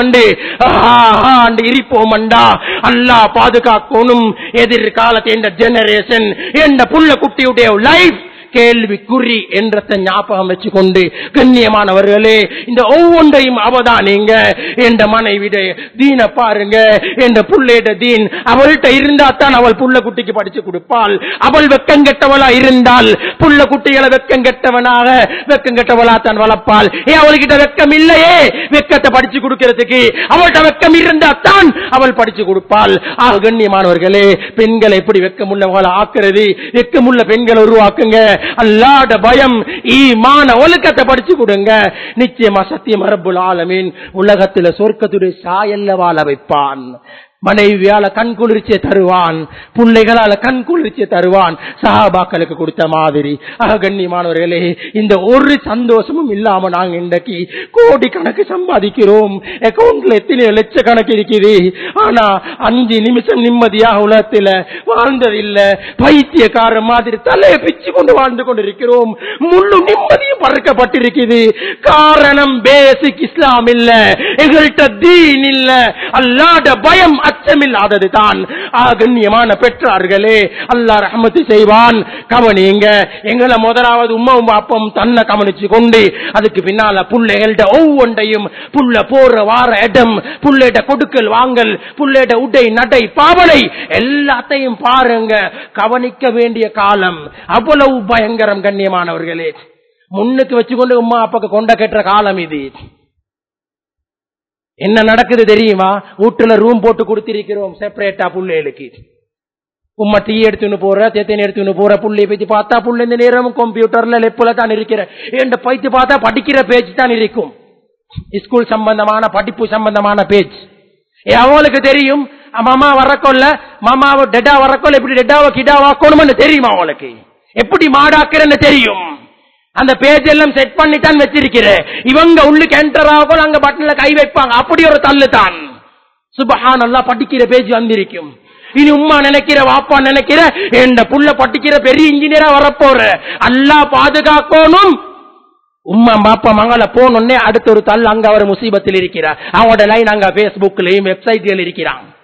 இருப்போம்டா அல்லா பாதுகாக்கணும் எதிர்காலத்தை இந்த ஜெனரேஷன் என்ற புள்ள குட்டியுடைய லைஃப் கேள்விக்குறி என்றத ஞாபகம் வச்சுக்கொண்டு கண்ணியமானவர்களே இந்த ஒவ்வொன்றையும் அவதானிங்க என்ற மனைவிட தீன பாருங்க என்ற புள்ளையிட தீன் அவள்கிட்ட இருந்தா தான் அவள் புள்ள குட்டிக்கு படிச்சு கொடுப்பாள் அவள் வெக்கம் கெட்டவளா இருந்தால் புள்ள குட்டிகளை வெக்கம் கெட்டவனாக வெக்கம் கெட்டவளா தான் வளர்ப்பாள் ஏன் அவள்கிட்ட வெக்கம் இல்லையே வெக்கத்தை படிச்சு கொடுக்கிறதுக்கு அவள்கிட்ட வெக்கம் இருந்தா தான் அவள் படிச்சு கொடுப்பாள் ஆக கண்ணியமானவர்களே பெண்களை எப்படி வெக்கம் உள்ளவங்களை ஆக்குறது வெக்கமுள்ள பெண்களை உருவாக்குங்க அல்லாட பயம் ஈமான ஒழுக்கத்தை படிச்சு கொடுங்க நிச்சயமா சத்தியம் ரப்புல் ஆலமீன் உலகத்துல சொர்க்கத்துடைய சாயல்ல வாழ வைப்பான் மனைவியால கண் குளிர்ச்சியை தருவான் பிள்ளைகளால கண் குளிர்ச்சியை தருவான் சஹாபாக்களுக்கு கொடுத்த மாதிரி ஆக கண்ணியமானவர்களே இந்த ஒரு சந்தோஷமும் இல்லாம நாங்க இன்றைக்கு கோடி கணக்கு சம்பாதிக்கிறோம் அக்கௌண்ட்ல எத்தனை லட்ச கணக்கு இருக்குது ஆனா அஞ்சு நிமிஷம் நிம்மதியாக உலகத்துல வாழ்ந்தது இல்ல பைத்தியக்கார மாதிரி தலையை பிச்சு கொண்டு வாழ்ந்து கொண்டிருக்கிறோம் முழு நிம்மதியும் பறக்கப்பட்டிருக்குது காரணம் பேசிக் இஸ்லாம் இல்ல எங்கள்கிட்ட தீன் இல்ல அல்லாட பயம் அச்சமில்லாதது தான் கண்ணியமான பெற்றார்களே அல்லா ரஹமத்து செய்வான் கவனிங்க எங்களை முதலாவது உம்மாவும் பாப்பம் தன்னை கவனிச்சு கொண்டு அதுக்கு பின்னால புள்ளைகள்ட ஒவ்வொன்றையும் புள்ள போற வார இடம் புள்ளைட கொடுக்கல் வாங்கல் புள்ளைட உடை நடை பாவனை எல்லாத்தையும் பாருங்க கவனிக்க வேண்டிய காலம் அவ்வளவு பயங்கரம் கண்ணியமானவர்களே முன்னுக்கு வச்சுக்கொண்டு உமா அப்பாக்கு கொண்ட கெட்டுற காலம் இது என்ன நடக்குது தெரியுமா வீட்டுல ரூம் போட்டு கொடுத்திருக்கிறோம் செப்பரேட்டா புள்ளைகளுக்கு உம்மா டீ எடுத்துன்னு போற தேத்தனை எடுத்துன்னு போற புள்ளை பத்தி பார்த்தா புள்ள இந்த நேரமும் கம்ப்யூட்டர்ல லெப்புல தான் இருக்கிற என்ற பைத்து பார்த்தா படிக்கிற பேச்சு தான் இருக்கும் ஸ்கூல் சம்பந்தமான படிப்பு சம்பந்தமான பேச்சு அவங்களுக்கு தெரியும் மாமா வரக்கொள்ள மாமாவை டெட்டா வரக்கொள்ள எப்படி டெட்டாவை கிடாவாக்கணும்னு தெரியுமா அவங்களுக்கு எப்படி மாடாக்குறன்னு தெரியும் அந்த பேஜ் எல்லாம் செட் பண்ணி தான் வச்சிருக்கிறேன் இவங்க உள்ளுக்கு என்டர் ஆகும் அங்க பட்டன்ல கை வைப்பாங்க அப்படி ஒரு தள்ளு தான் சுபஹான் நல்லா படிக்கிற பேஜ் வந்திருக்கும் இனி உம்மா நினைக்கிற வாப்பா நினைக்கிற எந்த புள்ள படிக்கிற பெரிய இன்ஜினியரா வரப்போற அல்லா பாதுகாக்கணும் உம்மா பாப்பா மங்கள போனோடனே அடுத்த ஒரு தள் அங்க அவர் முசீபத்தில் இருக்கிறார் அவங்களோட லைன் அங்க பேஸ்புக்லயும் வெப்சைட்கள் இருக்கிறான்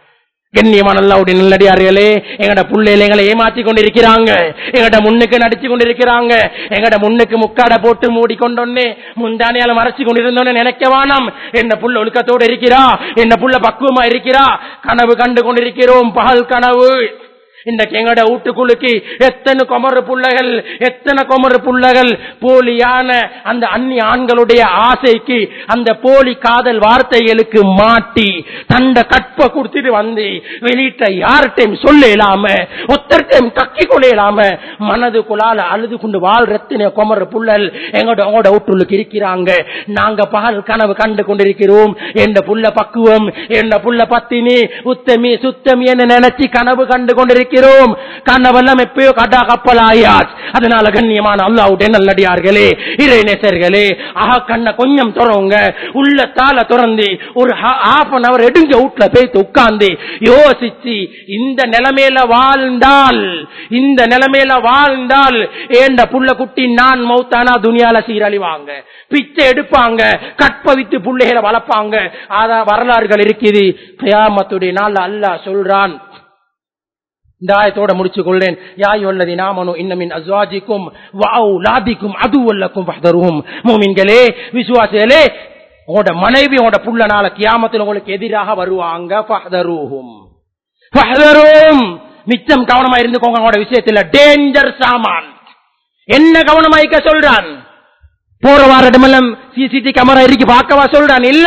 கண்ணியமான அல்லாவுடைய நல்லடியார்களே எங்கட புள்ளையில எங்களை ஏமாத்தி கொண்டிருக்கிறாங்க எங்கட முன்னுக்கு நடிச்சு கொண்டிருக்கிறாங்க எங்கட முன்னுக்கு முக்காட போட்டு மூடி கொண்டோன்னே முந்தானியால மறைச்சு கொண்டிருந்தோன்னு நினைக்க வேணாம் என்ன புள்ள ஒழுக்கத்தோடு இருக்கிறா என்ன புள்ள பக்குவமா இருக்கிறா கனவு கண்டு கொண்டிருக்கிறோம் பகல் கனவு இன்றைக்கு எங்கட வீட்டுக்குள்ளுக்கு எத்தனை கொமரு புள்ளைகள் எத்தனை கொமரு புள்ளைகள் போலியான அந்த அந்நிய ஆண்களுடைய ஆசைக்கு அந்த போலி காதல் வார்த்தைகளுக்கு மாட்டி தண்ட கற்ப கொடுத்துட்டு வந்து வெளியிட்ட யார்கிட்டையும் சொல்ல இல்லாம ஒத்தர்கிட்டையும் கக்கி கொள்ள இல்லாம மனது குழால அழுது கொண்டு வாழ்றத்தின கொமரு புள்ளல் எங்களோட உங்களோட வீட்டுள்ளுக்கு இருக்கிறாங்க நாங்க பகல் கனவு கண்டு கொண்டிருக்கிறோம் எந்த புள்ள பக்குவம் எந்த புள்ள பத்தினி உத்தமி சுத்தமி என்ன நினைச்சு கனவு கண்டு கொண்டிருக்கிறோம் கனவெல்லாம் எப்பயோ கடா கப்பலாயாச் அதனால கண்ணியமான அல்லாவுடைய நல்லடியார்களே இறைநேசர்களே ஆஹா கண்ண கொஞ்சம் துறவுங்க உள்ள தாள துறந்து ஒரு ஹாஃப் அன் அவர் எடுங்க வீட்டுல போய் உட்கார்ந்து யோசிச்சு இந்த நிலைமையில வாழ்ந்தால் இந்த நிலைமையில வாழ்ந்தால் ஏண்ட புள்ள குட்டி நான் மௌத்தானா துனியால சீரழிவாங்க பிச்சை எடுப்பாங்க கற்பவித்து புள்ளைகளை வளர்ப்பாங்க அதான் வரலாறுகள் இருக்குது கியாமத்துடைய நாள் அல்லாஹ் சொல்றான் இந்த ஆயத்தோட முடிச்சு கொள்றேன் யாய் உள்ளதி நாமனு இன்னமின் அஸ்வாஜிக்கும் லாதிக்கும் அது உள்ளக்கும் பஹதரும் மூமின்களே விசுவாசிகளே உங்களோட மனைவி உங்களோட புள்ள நாள கியாமத்தில் உங்களுக்கு எதிராக வருவாங்க பஹதருஹும் பஹதரும் மிச்சம் கவனமா இருந்துக்கோங்க உங்களோட விஷயத்துல டேஞ்சர் சாமான் என்ன கவனமா இருக்க சொல்றான் போற வார இடமெல்லாம் சிசிடி கேமரா இருக்கு பார்க்கவா சொல்றான் இல்ல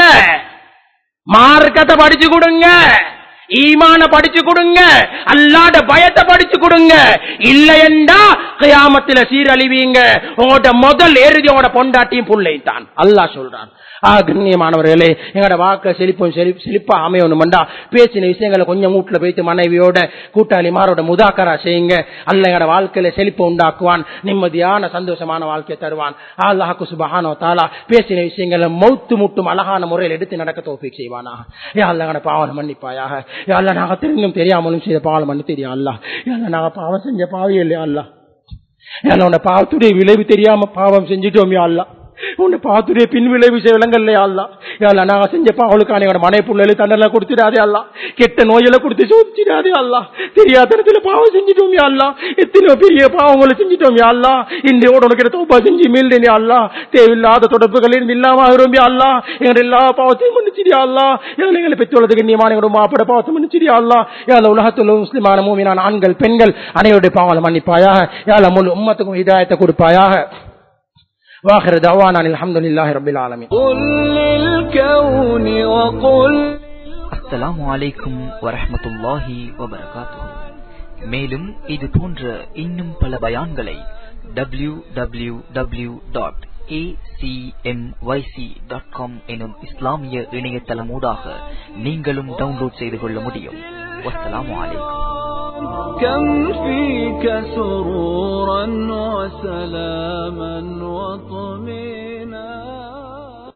மார்க்கத்தை படிச்சு கொடுங்க ஈமான படிச்சு கொடுங்க அல்லாட பயத்தை படிச்சு கொடுங்க இல்லையண்டா கியாமத்துல சீரழிவீங்க உங்களோட முதல் எருதி உங்களோட பொண்டாட்டியும் புள்ளையும் தான் அல்லாஹ் சொல்றான் ஆ கண்ணியமானவர்களே எங்களோட வாக்க செழிப்பும் செழி- செழிப்பா அமையணும்டா பேசின விஷயங்களை கொஞ்சம் வீட்டுல போயிட்டு மனைவியோட கூட்டாளிமாரோட முதாக்கரா செய்யுங்க அல்ல எங்களோட வாழ்க்கையில செழிப்பு உண்டாக்குவான் நிம்மதியான சந்தோஷமான வாழ்க்கையை தருவான் அல்லாஹாக்கு சுபஹானோ தாலா பேசின விஷயங்களை மௌத்து முட்டும் அழகான முறையில் எடுத்து நடக்க தோஃபிக் செய்வானா யா அல்ல எங்களோட பாவனை மன்னிப்பாயாக யா அல்ல நாங்க தெரிஞ்சும் தெரியாமலும் செய்த பாவனை மன்னி தெரியும் அல்லா யா அல்ல நாங்க பாவம் செஞ்ச பாவி இல்லையா அல்லா ஏன்னா உன்னை பாவத்துடைய விளைவு தெரியாம பாவம் செஞ்சுட்டோம் யா அல்லா உன்னை பாவத்துடைய பின் விளைவு செய்ய விளங்கல்லையா அல்லா யாழ்லா நாங்க செஞ்ச பாவலுக்கான எங்களோட மனை புள்ளல தண்டனை கொடுத்துடாதே அல்லா கெட்ட நோயில கொடுத்து சோதிச்சிடாதே அல்லா தெரியாதனத்துல பாவம் செஞ்சுட்டோம் யா அல்லா எத்தனை பெரிய பாவங்களை செஞ்சுட்டோம் யா அல்லா இந்தியோட உனக்கு தோப்பா செஞ்சு மீள்டேனே அல்லா தேவையில்லாத தொடர்புகள் இருந்து இல்லாம ஆகிறோம் யா அல்லா எங்களோட எல்லா பாவத்தையும் மன்னிச்சிடியா அல்லா எங்களை எங்களை பெற்றோளது கண்ணியமான எங்களோட மாப்பட பாவத்தை மன்னிச்சிடியா அல்லா யாழ உலகத்தில் முஸ்லிமான மூமினான ஆண்கள் பெண்கள் அனைவருடைய பாவங்களை மன்னிப்பாயாக யாழ முழு உம்மத்துக்கும் இதாயத்தை கொடுப்பாயாக واخر دعوانا الحمد لله رب العالمين قل للكون وقل அஸ்ஸலாமு அலைக்கும் வரஹ்மத்துல்லாஹி வபரகாத்துஹு மேலும் இது போன்ற இன்னும் பல பயான்களை W W W dot dot com எனும் இஸ்லாமிய இணையதளமூடாக நீங்களும் டவுன்லோட் செய்து கொள்ள முடியும் வஸ்ஸலாமு அலைக்கும் كم فيك سرورا وسلاما وطمئنا